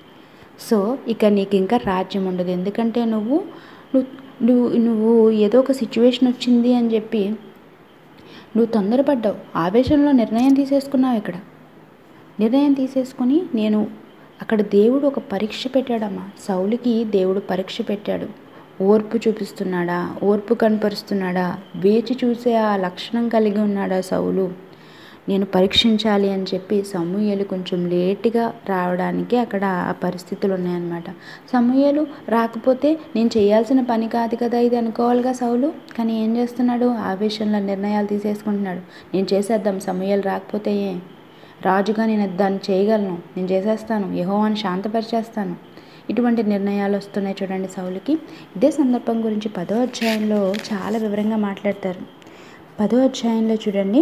సో ఇక నీకు ఇంకా రాజ్యం ఉండదు ఎందుకంటే నువ్వు నువ్వు నువ్వు నువ్వు ఏదో ఒక సిచ్యువేషన్ వచ్చింది అని చెప్పి నువ్వు తొందరపడ్డావు ఆవేశంలో నిర్ణయం తీసేసుకున్నావు ఇక్కడ నిర్ణయం తీసేసుకొని నేను అక్కడ దేవుడు ఒక పరీక్ష పెట్టాడమ్మా సౌలికి దేవుడు పరీక్ష పెట్టాడు ఓర్పు చూపిస్తున్నాడా ఓర్పు కనపరుస్తున్నాడా వేచి చూసే ఆ లక్షణం కలిగి ఉన్నాడా సౌలు నేను పరీక్షించాలి అని చెప్పి సమూహలు కొంచెం లేటుగా రావడానికి అక్కడ ఆ పరిస్థితులు ఉన్నాయన్నమాట సమూహలు రాకపోతే నేను చేయాల్సిన పని కాదు కదా ఇది అనుకోవాలిగా సౌలు కానీ ఏం చేస్తున్నాడు ఆవేశంలో నిర్ణయాలు తీసేసుకుంటున్నాడు నేను చేసేద్దాం సమూహలు రాకపోతే ఏ రాజుగా నేను దాన్ని చేయగలను నేను చేసేస్తాను యహోవాని శాంతపరిచేస్తాను ఇటువంటి నిర్ణయాలు వస్తున్నాయి చూడండి సౌలుకి ఇదే సందర్భం గురించి పదో అధ్యాయంలో చాలా వివరంగా మాట్లాడతారు పదో అధ్యాయంలో చూడండి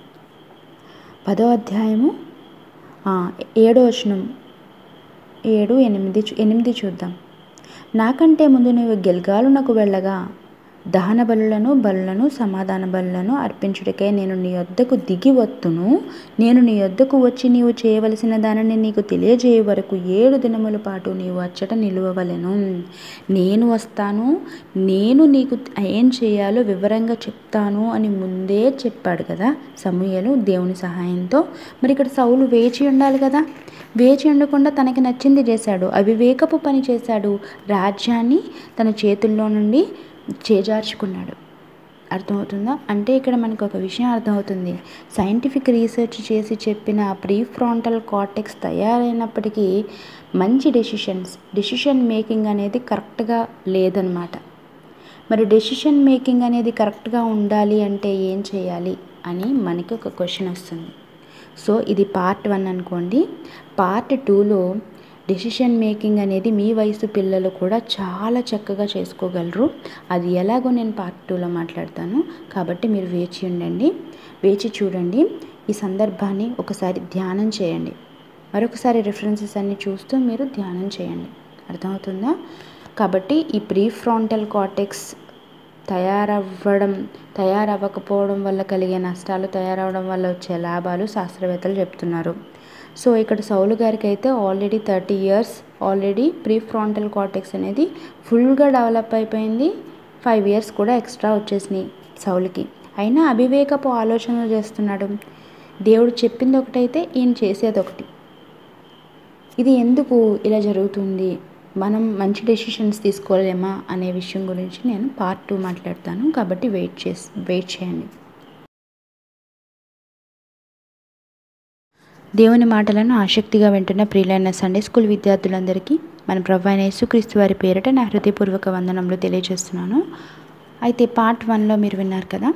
పదో అధ్యాయము ఆ, ఏడో వచనం ఏడు ఎనిమిది చూ- ఎనిమిది చూద్దాం నాకంటే ముందు నీవు గిల్గాలునకు వెళ్ళగా దహన బలులను బలులను సమాధాన బలులను అర్పించుటకై నేను నీ వద్దకు దిగి వత్తును నేను నీ వద్దకు వచ్చి నీవు చేయవలసిన దానిని నీకు తెలియజేయ వరకు ఏడు దినముల పాటు నీవు అచ్చట నిలువవలెను నేను వస్తాను నేను నీకు ఏం చేయాలో వివరంగా చెప్తాను అని ముందే చెప్పాడు కదా సమూహలు దేవుని సహాయంతో మరి ఇక్కడ సౌలు వేచి ఉండాలి కదా వేచి ఉండకుండా తనకి నచ్చింది చేశాడు అవివేకపు పని చేశాడు రాజ్యాన్ని తన చేతుల్లో నుండి చేజార్చుకున్నాడు అర్థమవుతుందా అంటే ఇక్కడ మనకు ఒక విషయం అర్థమవుతుంది సైంటిఫిక్ రీసెర్చ్ చేసి చెప్పిన ప్రీ ఫ్రాంటల్ కార్టెక్స్ తయారైనప్పటికీ మంచి డెసిషన్స్ డెసిషన్ మేకింగ్ అనేది కరెక్ట్గా లేదనమాట మరి డెసిషన్ మేకింగ్ అనేది కరెక్ట్గా ఉండాలి అంటే ఏం చేయాలి అని మనకి ఒక క్వశ్చన్ వస్తుంది సో ఇది పార్ట్ వన్ అనుకోండి పార్ట్ టూలో డెసిషన్ మేకింగ్ అనేది మీ వయసు పిల్లలు కూడా చాలా చక్కగా చేసుకోగలరు అది ఎలాగో నేను పార్ట్ టూలో మాట్లాడతాను కాబట్టి మీరు వేచి ఉండండి వేచి చూడండి ఈ సందర్భాన్ని ఒకసారి ధ్యానం చేయండి మరొకసారి రిఫరెన్సెస్ అన్ని చూస్తూ మీరు ధ్యానం చేయండి అర్థమవుతుందా కాబట్టి ఈ ప్రీ ఫ్రాంటల్ కార్టెక్స్ తయారవ్వడం తయారవ్వకపోవడం వల్ల కలిగే నష్టాలు తయారవడం వల్ల వచ్చే లాభాలు శాస్త్రవేత్తలు చెప్తున్నారు సో ఇక్కడ సౌలు గారికి అయితే already thirty years already prefrontal cortex అనేది ఫుల్గా డెవలప్ అయిపోయింది ఫైవ్ ఇయర్స్ కూడా ఎక్స్ట్రా వచ్చేసినాయి సౌలుకి అయినా అవివేకపు ఆలోచనలు చేస్తున్నాడు దేవుడు చెప్పింది ఒకటైతే ఈయన చేసేది ఒకటి ఇది ఎందుకు ఇలా జరుగుతుంది మనం మంచి డెసిషన్స్ తీసుకోలేమా అనే విషయం గురించి నేను పార్ట్ టూ మాట్లాడతాను కాబట్టి వెయిట్ చేసి వెయిట్ చేయండి దేవుని మాటలను ఆసక్తిగా వింటున్న ప్రియులైన సండే స్కూల్ విద్యార్థులందరికీ మన ప్రభు అయిన యేసుక్రీస్తు వారి పేరిట నా హృదయపూర్వక వందనములు తెలియజేస్తున్నాను అయితే పార్ట్ వన్లో మీరు విన్నారు కదా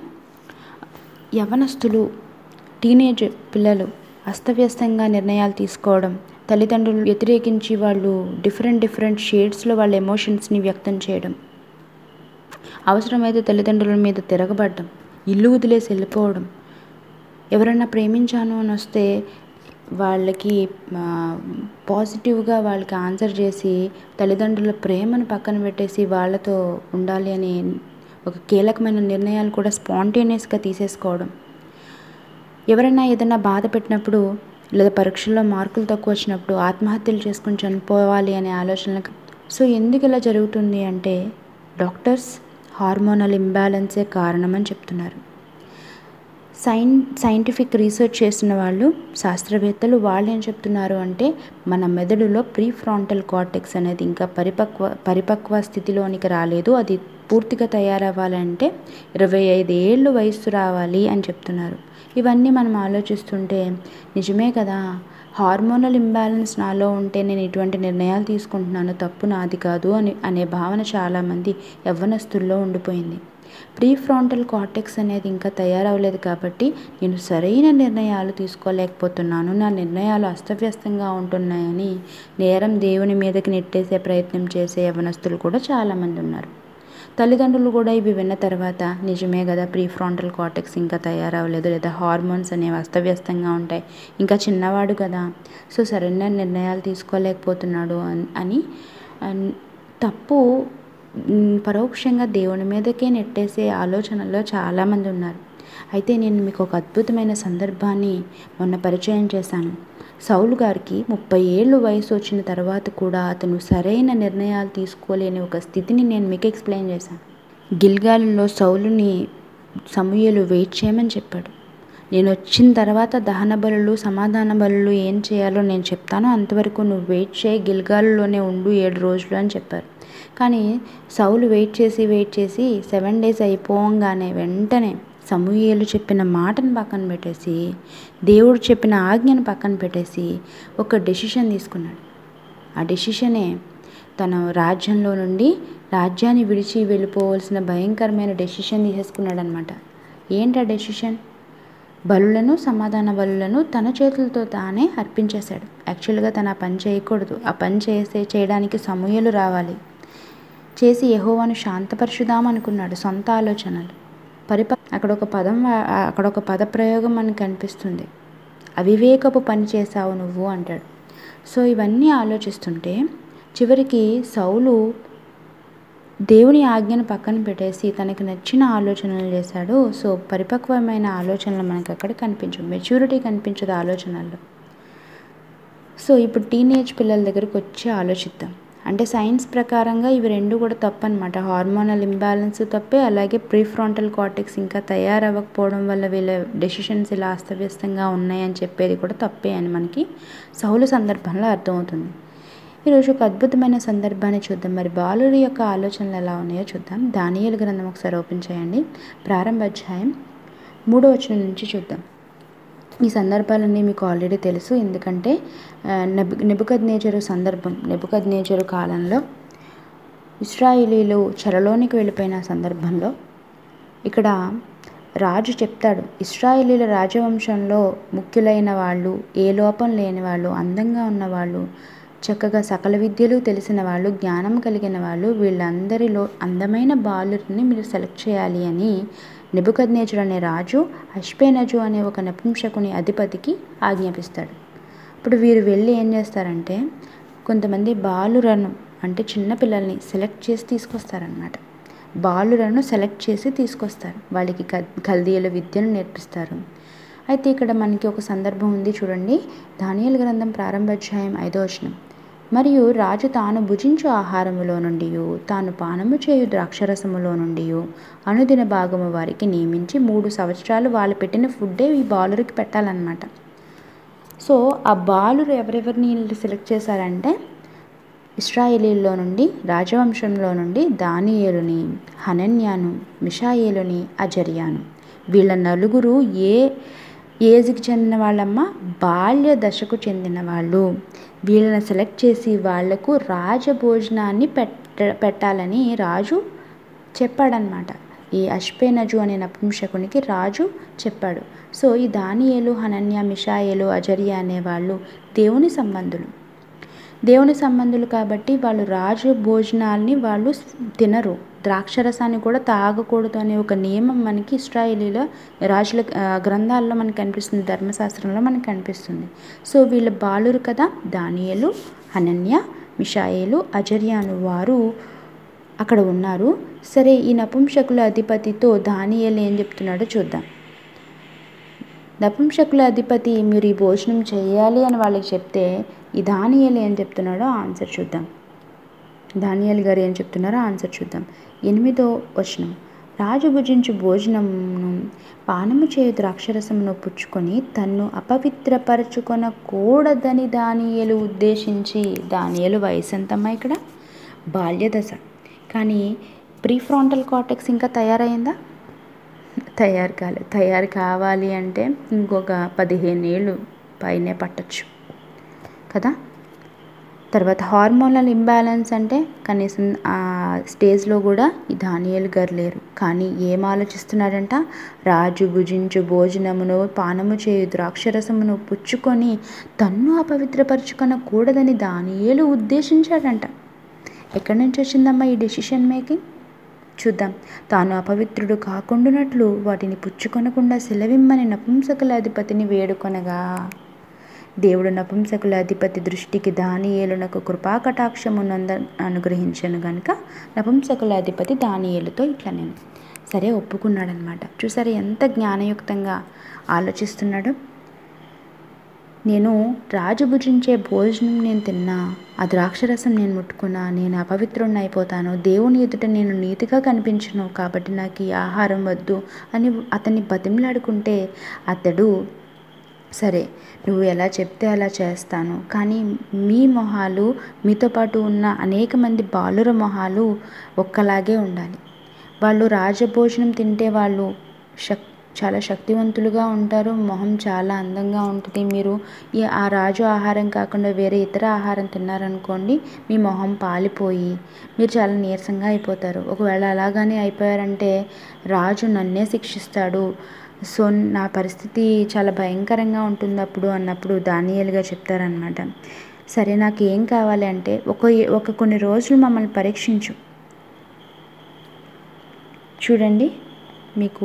యవనస్తులు టీనేజ్ పిల్లలు అస్తవ్యస్తంగా నిర్ణయాలు తీసుకోవడం తల్లిదండ్రులు వ్యతిరేకించి వాళ్ళు డిఫరెంట్ డిఫరెంట్ షేడ్స్లో వాళ్ళ ఎమోషన్స్ని వ్యక్తం చేయడం అవసరమైతే తల్లిదండ్రుల మీద తిరగబడడం ఇల్లు వదిలేసి వెళ్ళిపోవడం ఎవరన్నా ప్రేమించాను అని వస్తే వాళ్ళకి ఆ, పాజిటివ్గా వాళ్ళకి ఆన్సర్ చేసి తల్లిదండ్రుల ప్రేమను పక్కన పెట్టేసి వాళ్ళతో ఉండాలి అని ఒక కీలకమైన నిర్ణయాలు కూడా స్పాంటేనియస్గా తీసేసుకోవడం ఎవరైనా ఏదైనా బాధ పెట్టినప్పుడు లేదా పరీక్షల్లో మార్కులు తక్కువ వచ్చినప్పుడు ఆత్మహత్యలు చేసుకుని చనిపోవాలి అనే ఆలోచనలకు సో ఎందుకు ఇలా జరుగుతుంది అంటే డాక్టర్స్ హార్మోనల్ ఇంబ్యాలెన్సే కారణమని చెప్తున్నారు సైన్ సైంటిఫిక్ రీసెర్చ్ చేసిన వాళ్ళు శాస్త్రవేత్తలు వాళ్ళు ఏం చెప్తున్నారు అంటే మన మెదడులో ప్రీ ఫ్రాంటల్ కార్టెక్స్ అనేది ఇంకా పరిపక్వ పరిపక్వ స్థితిలోనికి రాలేదు అది పూర్తిగా తయారవ్వాలంటే ఇరవై ఐదు ఏళ్ళు వయస్సు రావాలి అని చెప్తున్నారు ఇవన్నీ మనం ఆలోచిస్తుంటే నిజమే కదా హార్మోనల్ ఇంబ్యాలెన్స్ నాలో ఉంటే నేను ఇటువంటి నిర్ణయాలు తీసుకుంటున్నాను తప్పు నాది కాదు అని అనే భావన చాలామంది యవ్వనస్తుల్లో ఉండిపోయింది ప్రీ ఫ్రాంటల్ కార్టెక్స్ అనేది ఇంకా తయారవ్వలేదు కాబట్టి నేను సరైన నిర్ణయాలు తీసుకోలేకపోతున్నాను నా నిర్ణయాలు అస్తవ్యస్తంగా ఉంటున్నాయని నేరం దేవుని మీదకి నెట్టేసే ప్రయత్నం చేసే యవనస్తులు కూడా చాలామంది ఉన్నారు తల్లిదండ్రులు కూడా ఇవి విన్న తర్వాత నిజమే కదా ప్రీ ఫ్రాంటల్ కార్టెక్స్ ఇంకా తయారవ్వలేదు లేదా హార్మోన్స్ అనేవి అస్తవ్యస్తంగా ఉంటాయి ఇంకా చిన్నవాడు కదా సో సరైన నిర్ణయాలు తీసుకోలేకపోతున్నాడు అన్- అని అన్- తప్పు మ్, పరోక్షంగా దేవుని మీదకే నెట్టేసే ఆలోచనలో చాలామంది ఉన్నారు అయితే నేను మీకు ఒక అద్భుతమైన సందర్భాన్ని మొన్న పరిచయం చేశాను సౌలు గారికి ముప్పై ఏళ్ళు వయసు వచ్చిన తర్వాత కూడా అతను సరైన నిర్ణయాలు తీసుకోలేని ఒక స్థితిని నేను మీకు ఎక్స్ప్లెయిన్ చేశాను గిల్గాలులో సౌలుని సమూహలు వెయిట్ చేయమని చెప్పాడు నేను వచ్చిన తర్వాత దహన బలులు సమాధాన బలులు ఏం చేయాలో నేను చెప్తాను అంతవరకు నువ్వు వెయిట్ చేయి గిల్గాలులోనే ఉండు ఏడు రోజులు అని చెప్పారు కానీ సౌలు వెయిట్ చేసి వెయిట్ చేసి సెవెన్ డేస్ అయిపోగానే వెంటనే సమూయేలు చెప్పిన మాటను పక్కన పెట్టేసి దేవుడు చెప్పిన ఆజ్ఞను పక్కన పెట్టేసి ఒక డెసిషన్ తీసుకున్నాడు ఆ డెసిషనే తన రాజ్యంలో నుండి రాజ్యాన్ని విడిచి వెళ్ళిపోవలసిన భయంకరమైన డెసిషన్ తీసేసుకున్నాడు అనమాట ఏంటి ఆ డెసిషన్ బలులను సమాధాన బలులను తన చేతులతో తానే అర్పించేశాడు యాక్చువల్గా తను ఆ పని చేయకూడదు ఆ పని చేసే చేయడానికి సమూహలు రావాలి చేసి యహోవాను శాంతపరచుదాం అనుకున్నాడు సొంత ఆలోచనలు పరిప అక్కడ ఒక పదం వా- అక్కడ ఒక పద ప్రయోగం మనకు కనిపిస్తుంది అవివేకపు పని చేశావు నువ్వు అంటాడు సో ఇవన్నీ ఆలోచిస్తుంటే చివరికి సౌలు దేవుని ఆజ్ఞను పక్కన పెట్టేసి తనకి నచ్చిన ఆలోచనలు చేశాడు సో పరిపక్వమైన ఆలోచనలు మనకు అక్కడ కనిపించవు మెచ్యూరిటీ కనిపించదు ఆలోచనల్లో సో ఇప్పుడు టీనేజ్ పిల్లల దగ్గరకు వచ్చి ఆలోచిద్దాం అంటే సైన్స్ ప్రకారంగా ఇవి రెండు కూడా తప్పు అనమాట హార్మోనల్ ఇంబ్యాలెన్స్ తప్పే అలాగే ప్రీఫ్రాంటల్ కార్టెక్స్ ఇంకా తయారవ్వకపోవడం వల్ల వీళ్ళ డెసిషన్స్ ఇలా అస్తవ్యస్తంగా ఉన్నాయని చెప్పేది కూడా తప్పే అని మనకి సౌలు సందర్భంలో అర్థమవుతుంది ఈరోజు ఒక అద్భుతమైన సందర్భాన్ని చూద్దాం మరి బాలుడి యొక్క ఆలోచనలు ఎలా ఉన్నాయో చూద్దాం దానియేలు గ్రంథం ఒకసారి ఓపెన్ చేయండి ప్రారంభ అధ్యాయం మూడో వచనం నుంచి చూద్దాం ఈ సందర్భాలన్నీ మీకు ఆల్రెడీ తెలుసు ఎందుకంటే ఆ, నెబ్ నెబుకద్ నేచరు సందర్భం నెబుకద్ నేచరు కాలంలో ఇస్రాయిలీలు చెరలోనికి వెళ్ళిపోయిన సందర్భంలో ఇక్కడ రాజు చెప్తాడు ఇస్రాయేలీల రాజవంశంలో ముఖ్యులైన వాళ్ళు ఏ లోపం లేని వాళ్ళు అందంగా ఉన్నవాళ్ళు చక్కగా సకల విద్యలు తెలిసిన వాళ్ళు జ్ఞానం కలిగిన వాళ్ళు వీళ్ళందరిలో అందమైన బాలుని మీరు సెలెక్ట్ చేయాలి అని నెబుకద్నేజుడు అనే రాజు అష్పేనజు అనే ఒక నపుంసకుని అధిపతికి ఆజ్ఞాపిస్తాడు ఇప్పుడు వీరు వెళ్ళి ఏం చేస్తారంటే కొంతమంది బాలురను అంటే చిన్న పిల్లల్ని సెలెక్ట్ చేసి తీసుకొస్తారనమాట బాలులను సెలెక్ట్ చేసి తీసుకొస్తారు వాళ్ళకి కల్ కల్దీయుల విద్యను నేర్పిస్తారు అయితే ఇక్కడ మనకి ఒక సందర్భం ఉంది చూడండి దానియలు గ్రంథం ప్రారంభాధ్యాయం ఐదో వచనం మరియు రాజు తాను భుజించు ఆహారములో నుండి తాను పానము చేయు ద్రాక్షరసములో నుండి అనుదిన భాగము వారికి నియమించి మూడు సంవత్సరాలు వాళ్ళు పెట్టిన ఫుడ్డే ఈ బాలురికి పెట్టాలన్నమాట సో ఆ బాలురు ఎవరెవరిని సెలెక్ట్ చేశారంటే ఇస్రాయేలీల్లో నుండి రాజవంశంలో నుండి దానియేలుని హనన్యాను మిషాయేలుని అజర్యాను వీళ్ళ నలుగురు ఏ ఏజ్కి చెందిన వాళ్ళమ్మ బాల్య దశకు చెందిన వాళ్ళు వీళ్ళని సెలెక్ట్ చేసి వాళ్లకు రాజభోజనాన్ని పెట్ట పెట్టాలని రాజు చెప్పాడనమాట ఈ అష్పేనజు అనే నపుంసకునికి రాజు చెప్పాడు సో ఈ దానియేలు హనన్య మిషాయేలు అజరియా అనే వాళ్ళు దేవుని సంబంధులు దేవుని సంబంధులు కాబట్టి వాళ్ళు రాజు భోజనాల్ని వాళ్ళు తినరు ద్రాక్షరసాన్ని కూడా తాగకూడదు అనే ఒక నియమం మనకి ఇస్రాయేలీల రాజుల ఆ, గ్రంథాల్లో మనకి కనిపిస్తుంది ధర్మశాస్త్రంలో మనకి కనిపిస్తుంది సో వీళ్ళ బాలురు కదా దానియేలు హనన్య మిషాయేలు అజర్యాను వారు అక్కడ ఉన్నారు సరే ఈ నపుంసకుల అధిపతితో దానియేలు ఏం చెప్తున్నాడో చూద్దాం నపుంసకుల అధిపతి మీరు ఈ భోజనం చేయాలి అని వాళ్ళకి చెప్తే ఈ దానియేలు ఏం చెప్తున్నాడో ఆన్సర్ చూద్దాం దానియేలు గారు ఏం చెప్తున్నారో ఆన్సర్ చూద్దాం ఎనిమిదో వచనం రాజు భుజించు భోజనమును పానము చేయు ద్రాక్షరసమును పుచ్చుకొని తన్ను అపవిత్రపరచుకొనకూడదని దానియేలు ఉద్దేశించి దానియేలు వయసు ఎంతమ్మా ఇక్కడ బాల్యదశ కానీ ప్రీఫ్రాంటల్ కార్టెక్స్ ఇంకా తయారైందా తయారు కాలేదు తయారు కావాలి అంటే ఇంకొక పదిహేను ఏళ్ళు పైనే పట్టచ్చు కదా తర్వాత హార్మోనల్ ఇంబ్యాలెన్స్ అంటే కనీసం ఆ స్టేజ్లో కూడా ఈ దానియేలు గారు లేరు కానీ ఏం ఆలోచిస్తున్నాడంట రాజు భుజించు భోజనమును పానము చేయు ద్రాక్షరసమును పుచ్చుకొని తన్ను అపవిత్రపరచుకొన కూడదని దానియేలు ఉద్దేశించాడంట ఎక్కడి నుంచి వచ్చిందమ్మా ఈ డెసిషన్ మేకింగ్ చూద్దాం తాను అపవిత్రుడు కాకుండానట్లు వాటిని పుచ్చుకొనకుండా సెలవిమ్మని నపుంసకుల అధిపతిని వేడుకొనగా దేవుడు నపుంసకుల అధిపతి దృష్టికి దానియేలునకు కృపాకటాక్షమునంద అనుగ్రహించను గనుక నపుంసకుల అధిపతి దానియేలుతో ఇట్లా నేను సరే ఒప్పుకున్నాడనమాట చూసారా ఎంత జ్ఞానయుక్తంగా ఆలోచిస్తున్నాడు నేను రాజు భుజించే భోజనం నేను తిన్నా ఆ ద్రాక్షరసం నేను ముట్టుకున్నా నేను అపవిత్రుణ్ణి అయిపోతాను దేవుని ఎదుట నేను నీతిగా కనిపించను కాబట్టి నాకు ఈ ఆహారం వద్దు అని అతన్ని బతిమలాడుకుంటే అతడు సరే నువ్వు ఎలా చెప్తే అలా చేస్తాను కానీ మీ మొహాలు మీతో పాటు ఉన్న అనేక మంది బాలుర మొహాలు ఒక్కలాగే ఉండాలి వాళ్ళు రాజభోజనం తింటే వాళ్ళు శక్ చాలా శక్తివంతులుగా ఉంటారు మొహం చాలా అందంగా ఉంటుంది మీరు ఈ ఆ రాజు ఆహారం కాకుండా వేరే ఇతర ఆహారం తిన్నారనుకోండి మీ మొహం పాలిపోయి మీరు చాలా నీరసంగా అయిపోతారు ఒకవేళ అలాగానే అయిపోయారంటే రాజు నన్నే శిక్షిస్తాడు సో నా పరిస్థితి చాలా భయంకరంగా ఉంటుంది అప్పుడు అన్నప్పుడు దానియలుగా చెప్తారనమాట సరే నాకు ఏం కావాలి అంటే ఒక ఒక కొన్ని రోజులు మమ్మల్ని పరీక్షించు చూడండి మీకు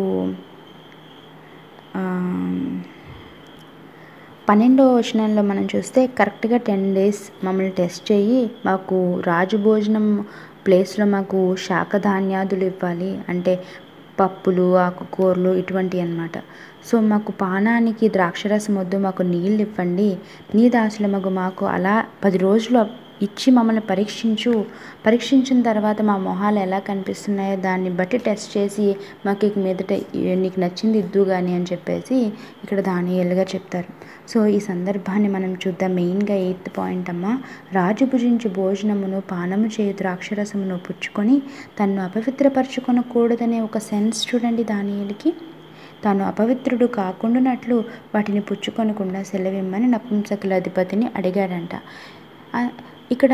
పన్నెండో వచనంలో మనం చూస్తే కరెక్ట్గా టెన్ డేస్ మమ్మల్ని టెస్ట్ చేయి మాకు రాజు భోజనం ప్లేస్లో మాకు శాఖ ధాన్యాదులు ఇవ్వాలి అంటే పప్పులు ఆకుకూరలు ఇటువంటివి అన్నమాట సో మాకు పానానికి ద్రాక్షరసం వద్దు మాకు నీళ్ళు ఇవ్వండి నీ దాసుల మగు మాకు అలా పది రోజులు ఇచ్చి మమ్మల్ని పరీక్షించు పరీక్షించిన తర్వాత మా మొహాలు ఎలా కనిపిస్తున్నాయో దాన్ని బట్టి టెస్ట్ చేసి మాకు ఇక మీదట నీకు నచ్చింది ఇద్దు కానీ అని చెప్పేసి ఇక్కడ దానియలుగా చెప్తారు సో ఈ సందర్భాన్ని మనం చూద్దాం మెయిన్గా ఎయిత్ పాయింట్ అమ్మ రాజు భుజించు భోజనమును పానము చేయు ద్రాక్షరసమును పుచ్చుకొని తన్ను అపవిత్రపరచుకొనకూడదనే ఒక సెన్స్ చూడండి దానియలకి తాను అపవిత్రుడు కాకుండానట్లు వాటిని పుచ్చుకొనకుండా సెలవిమ్మని నపుంసకుల అధిపతిని అడిగాడంట ఇక్కడ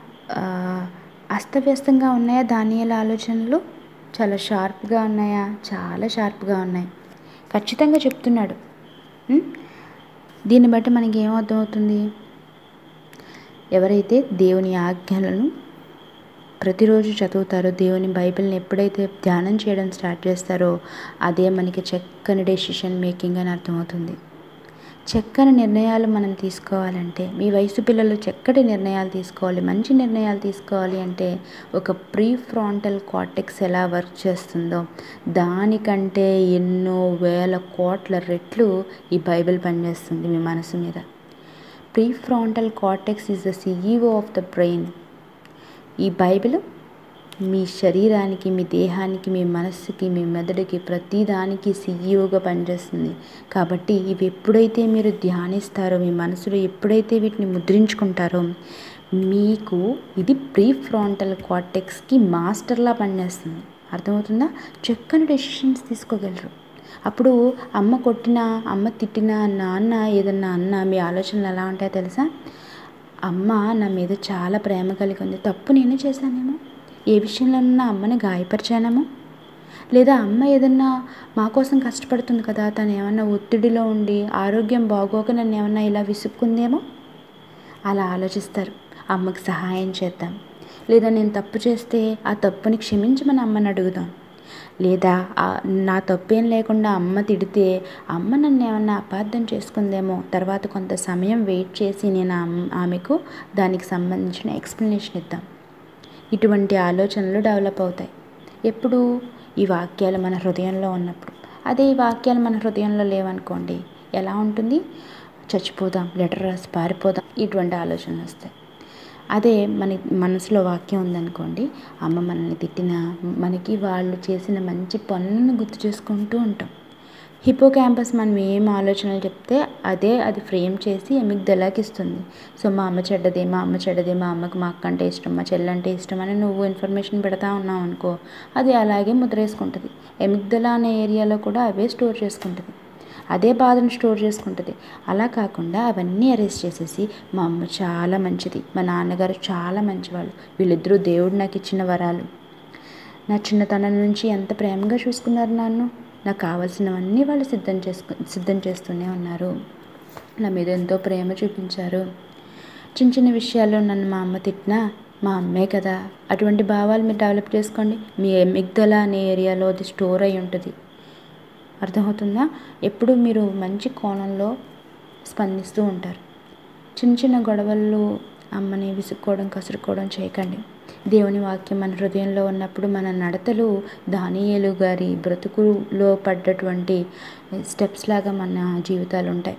అస్తవ్యస్తంగా ఉన్నాయా దానియల ఆలోచనలు చాలా షార్ప్గా ఉన్నాయా చాలా షార్ప్గా ఉన్నాయి ఖచ్చితంగా చెప్తున్నాడు దీన్ని బట్టి మనకి ఏమర్థమవుతుంది ఎవరైతే దేవుని ఆజ్ఞలను ప్రతిరోజు చదువుతారో దేవుని బైబిల్ని ఎప్పుడైతే ధ్యానం చేయడం స్టార్ట్ చేస్తారో అదే మనకి చక్కని డెసిషన్ మేకింగ్ అని అర్థమవుతుంది చక్కని నిర్ణయాలు మనం తీసుకోవాలంటే మీ వయసు పిల్లలు చక్కటి నిర్ణయాలు తీసుకోవాలి మంచి నిర్ణయాలు తీసుకోవాలి అంటే ఒక ప్రీ ఫ్రాంటల్ కార్టెక్స్ ఎలా వర్క్ చేస్తుందో దానికంటే ఎన్నో వేల కోట్ల రెట్లు ఈ బైబిల్ పనిచేస్తుంది మీ మనసు మీద prefrontal cortex is the CEO of the brain ఈ బైబిల్ మీ శరీరానికి మీ దేహానికి మీ మనస్సుకి మీ మెదడుకి ప్రతిదానికి సీఈఓగా పనిచేస్తుంది కాబట్టి ఇవి ఎప్పుడైతే మీరు ధ్యానిస్తారో మీ మనసులో ఎప్పుడైతే వీటిని ముద్రించుకుంటారో మీకు ఇది ప్రీ ఫ్రాంటల్ కార్టెక్స్కి మాస్టర్లా పనిచేస్తుంది అర్థమవుతుందా చక్కని డెసిషన్స్ తీసుకోగలరు అప్పుడు అమ్మ కొట్టినా అమ్మ తిట్టినా నాన్న ఏదన్నా అన్నా మీ ఆలోచనలు ఎలా ఉంటాయో తెలుసా అమ్మ నా మీద చాలా ప్రేమ కలిగి ఉంది తప్పు నేనే చేశానేమో ఏ విషయంలోనన్నా అమ్మని గాయపరిచానేమో లేదా అమ్మ ఏదన్నా మా కోసం కష్టపడుతుంది కదా తను ఏమన్నా ఒత్తిడిలో ఉండి ఆరోగ్యం బాగోక నన్ను ఏమన్నా ఇలా విసుక్కుందేమో అలా ఆలోచిస్తారు అమ్మకి సహాయం చేద్దాం లేదా నేను తప్పు చేస్తే ఆ తప్పుని క్షమించమని అమ్మని అడుగుదాం లేదా నా తప్పేం లేకుండా అమ్మ తిడితే అమ్మ నన్ను ఏమన్నా అపార్థం చేసుకుందేమో తర్వాత కొంత సమయం వెయిట్ చేసి నేను ఆమెకు దానికి సంబంధించిన ఎక్స్ప్లెనేషన్ ఇద్దాం ఇటువంటి ఆలోచనలు డెవలప్ అవుతాయి ఎప్పుడు ఈ వాక్యాలు మన హృదయంలో ఉన్నప్పుడు అదే ఈ వాక్యాలు మన హృదయంలో లేవనుకోండి ఎలా ఉంటుంది చచ్చిపోదాం లెటర్ రాసి పారిపోదాం ఇటువంటి ఆలోచనలు వస్తాయి అదే మన మనసులో వాక్యం ఉందనుకోండి అమ్మ మనల్ని తిట్టిన మనకి వాళ్ళు చేసిన మంచి పనులను గుర్తు చేసుకుంటూ ఉంటాం హిపో క్యాంపస్ మనం ఏం ఆలోచనలు చెప్తే అదే అది ఫ్రేమ్ చేసి ఎమిగ్దలాకి ఇస్తుంది సో మా అమ్మ చెడ్డదే మా అమ్మ చెడ్డదే మా అమ్మకి మా అక్క అంటే ఇష్టం మా చెల్లంటే ఇష్టం అని నువ్వు ఇన్ఫర్మేషన్ పెడతా ఉన్నావు అనుకో అది అలాగే ముద్రేసుకుంటుంది ఎమిగ్దలా అనే ఏరియాలో కూడా అవే స్టోర్ చేసుకుంటుంది అదే బాధను స్టోర్ చేసుకుంటుంది అలా కాకుండా అవన్నీ అరెస్ట్ చేసేసి మా అమ్మ చాలా మంచిది మా నాన్నగారు చాలా మంచివాళ్ళు వీళ్ళిద్దరూ దేవుడు నాకు ఇచ్చిన వరాలు నా చిన్నతనం నుంచి ఎంత ప్రేమగా చూసుకున్నారు నన్ను నాకు కావాల్సినవన్నీ వాళ్ళు సిద్ధం చేసుకు సిద్ధం చేస్తూనే ఉన్నారు నా మీద ఎంతో ప్రేమ చూపించారు చిన్న చిన్న విషయాల్లో నన్ను మా అమ్మ తిట్టినా మా అమ్మే కదా అటువంటి భావాలు మీరు డెవలప్ చేసుకోండి మీ మిగ్దల అనే ఏరియాలో అది స్టోర్ అయి ఉంటుంది అర్థమవుతుందా ఎప్పుడు మీరు మంచి కోణంలో స్పందిస్తూ ఉంటారు చిన్న చిన్న గొడవల్లో అమ్మని విసుక్కోవడం కసురుకోవడం చేయకండి దేవుని వాక్యం మన హృదయంలో ఉన్నప్పుడు మన నడతలు దానియేలు గారి బ్రతుకులో పడ్డటువంటి స్టెప్స్ లాగా మన జీవితాలు ఉంటాయి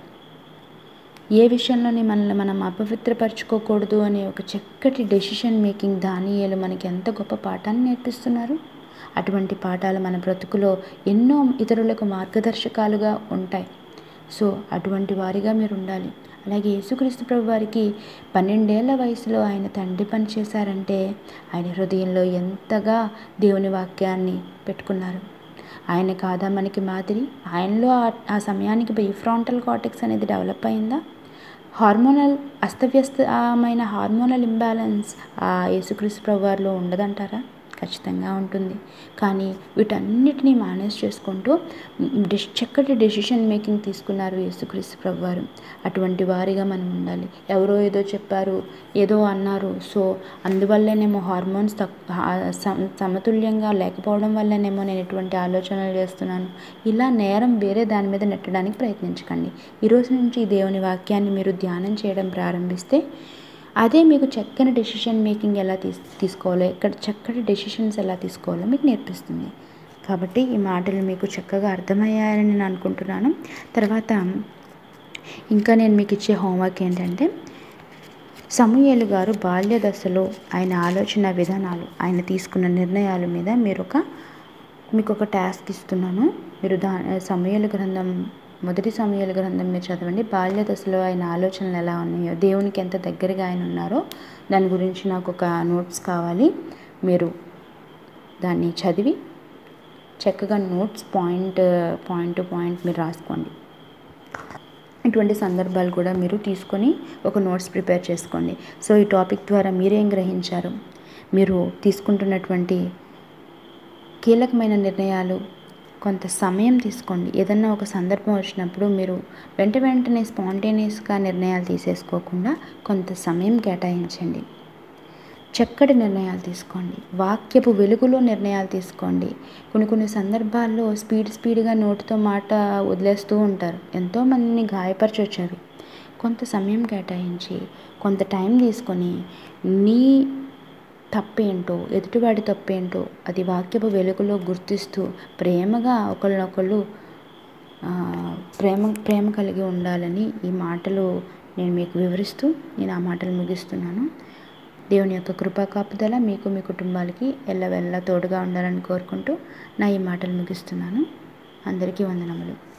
ఏ విషయంలోని మనల్ని మనం అపవిత్రపరచుకోకూడదు అనే ఒక చక్కటి డెసిషన్ మేకింగ్ దానియేలు మనకి ఎంత గొప్ప పాఠాన్ని నేర్పిస్తున్నారు అటువంటి పాఠాలు మన బ్రతుకులో ఎన్నో ఇతరులకు మార్గదర్శకాలుగా ఉంటాయి సో అటువంటి వారిగా మీరు ఉండాలి అలాగే యేసుక్రీస్తు ప్రభు వారికి పన్నెండేళ్ల వయసులో ఆయన తండ్రి పని చేశారంటే ఆయన హృదయంలో ఎంతగా దేవుని వాక్యాన్ని పెట్టుకున్నారు ఆయన కాదా మనకి మాదిరి ఆయనలో ఆ- ఆ సమయానికి ఈ ఫ్రాంటల్ కార్టెక్స్ అనేది డెవలప్ అయిందా హార్మోనల్ అస్తవ్యస్తమైన హార్మోనల్ ఇంబ్యాలెన్స్ ఆ యేసుక్రీస్తు ప్రభు వారిలో ఉండదంటారా ఖచ్చితంగా ఉంటుంది కానీ వీటన్నిటినీ మేనేజ్ చేసుకుంటూ డిష్ చక్కటి డెసిషన్ మేకింగ్ తీసుకున్నారు యేసుక్రీస్తు ప్రభు వారు అటువంటి వారిగా మనం ఉండాలి ఎవరో ఏదో చెప్పారు ఏదో అన్నారు సో అందువల్లనేమో హార్మోన్స్ తక్ హా- సమ- సమతుల్యంగా లేకపోవడం వల్లనేమో నేను ఎటువంటి ఆలోచనలు చేస్తున్నాను ఇలా నేరం వేరే దాని మీద నెట్టడానికి ప్రయత్నించకండి ఈరోజు నుంచి ఈ దేవుని వాక్యాన్ని మీరు ధ్యానం చేయడం ప్రారంభిస్తే అదే మీకు చక్కని డెసిషన్ మేకింగ్ ఎలా తీస్ తీసుకోవాలో ఎక్కడ చక్కటి డెసిషన్స్ ఎలా తీసుకోవాలో మీకు నేర్పిస్తుంది కాబట్టి ఈ మాటలు మీకు చక్కగా అర్థమయ్యాయని నేను అనుకుంటున్నాను తర్వాత ఇంకా నేను మీకు ఇచ్చే హోంవర్క్ ఏంటంటే సమూయేలు గారు బాల్య దశలో ఆయన ఆలోచన విధానాలు ఆయన తీసుకున్న నిర్ణయాల మీద మీరు ఒక మీకు ఒక టాస్క్ ఇస్తున్నాను మీరు దా సమయాల గ్రంథం మొదటి సమయాల గ్రంథం మీరు చదవండి బాల్య దశలో ఆయన ఆలోచనలు ఎలా ఉన్నాయో దేవునికి ఎంత దగ్గరగా ఆయన ఉన్నారో దాని గురించి నాకు ఒక నోట్స్ కావాలి మీరు దాన్ని చదివి చక్కగా notes point point to point మీరు రాసుకోండి ఇటువంటి సందర్భాలు కూడా మీరు తీసుకొని ఒక నోట్స్ ప్రిపేర్ చేసుకోండి సో ఈ టాపిక్ ద్వారా మీరేం గ్రహించారు మీరు తీసుకుంటున్నటువంటి కీలకమైన నిర్ణయాలు కొంత సమయం తీసుకోండి ఏదన్నా ఒక సందర్భం వచ్చినప్పుడు మీరు వెంట వెంటనే స్పాంటేనియస్గా నిర్ణయాలు తీసేసుకోకుండా కొంత సమయం కేటాయించండి చక్కటి నిర్ణయాలు తీసుకోండి వాక్యపు వెలుగులో నిర్ణయాలు తీసుకోండి కొన్ని కొన్ని సందర్భాల్లో స్పీడ్ స్పీడ్గా నోటితో మాట వదిలేస్తూ ఉంటారు ఎంతోమందిని గాయపరచవచ్చు అవి కొంత సమయం కేటాయించి కొంత టైం తీసుకొని నీ తప్పేంటో ఎదుటివాడి తప్పేంటో అది వాక్యపు వెలుగులో గుర్తిస్తూ ప్రేమగా ఒకళ్ళనొకళ్ళు ఆ, ప్రేమ ప్రేమ కలిగి ఉండాలని ఈ మాటలు నేను మీకు వివరిస్తూ నేను ఆ మాటలు ముగిస్తున్నాను దేవుని యొక్క కృపా కాపుదల మీకు మీ కుటుంబాలకి ఎల్లవెల్ల తోడుగా ఉండాలని కోరుకుంటూ నా ఈ మాటలు ముగిస్తున్నాను అందరికీ వందనములు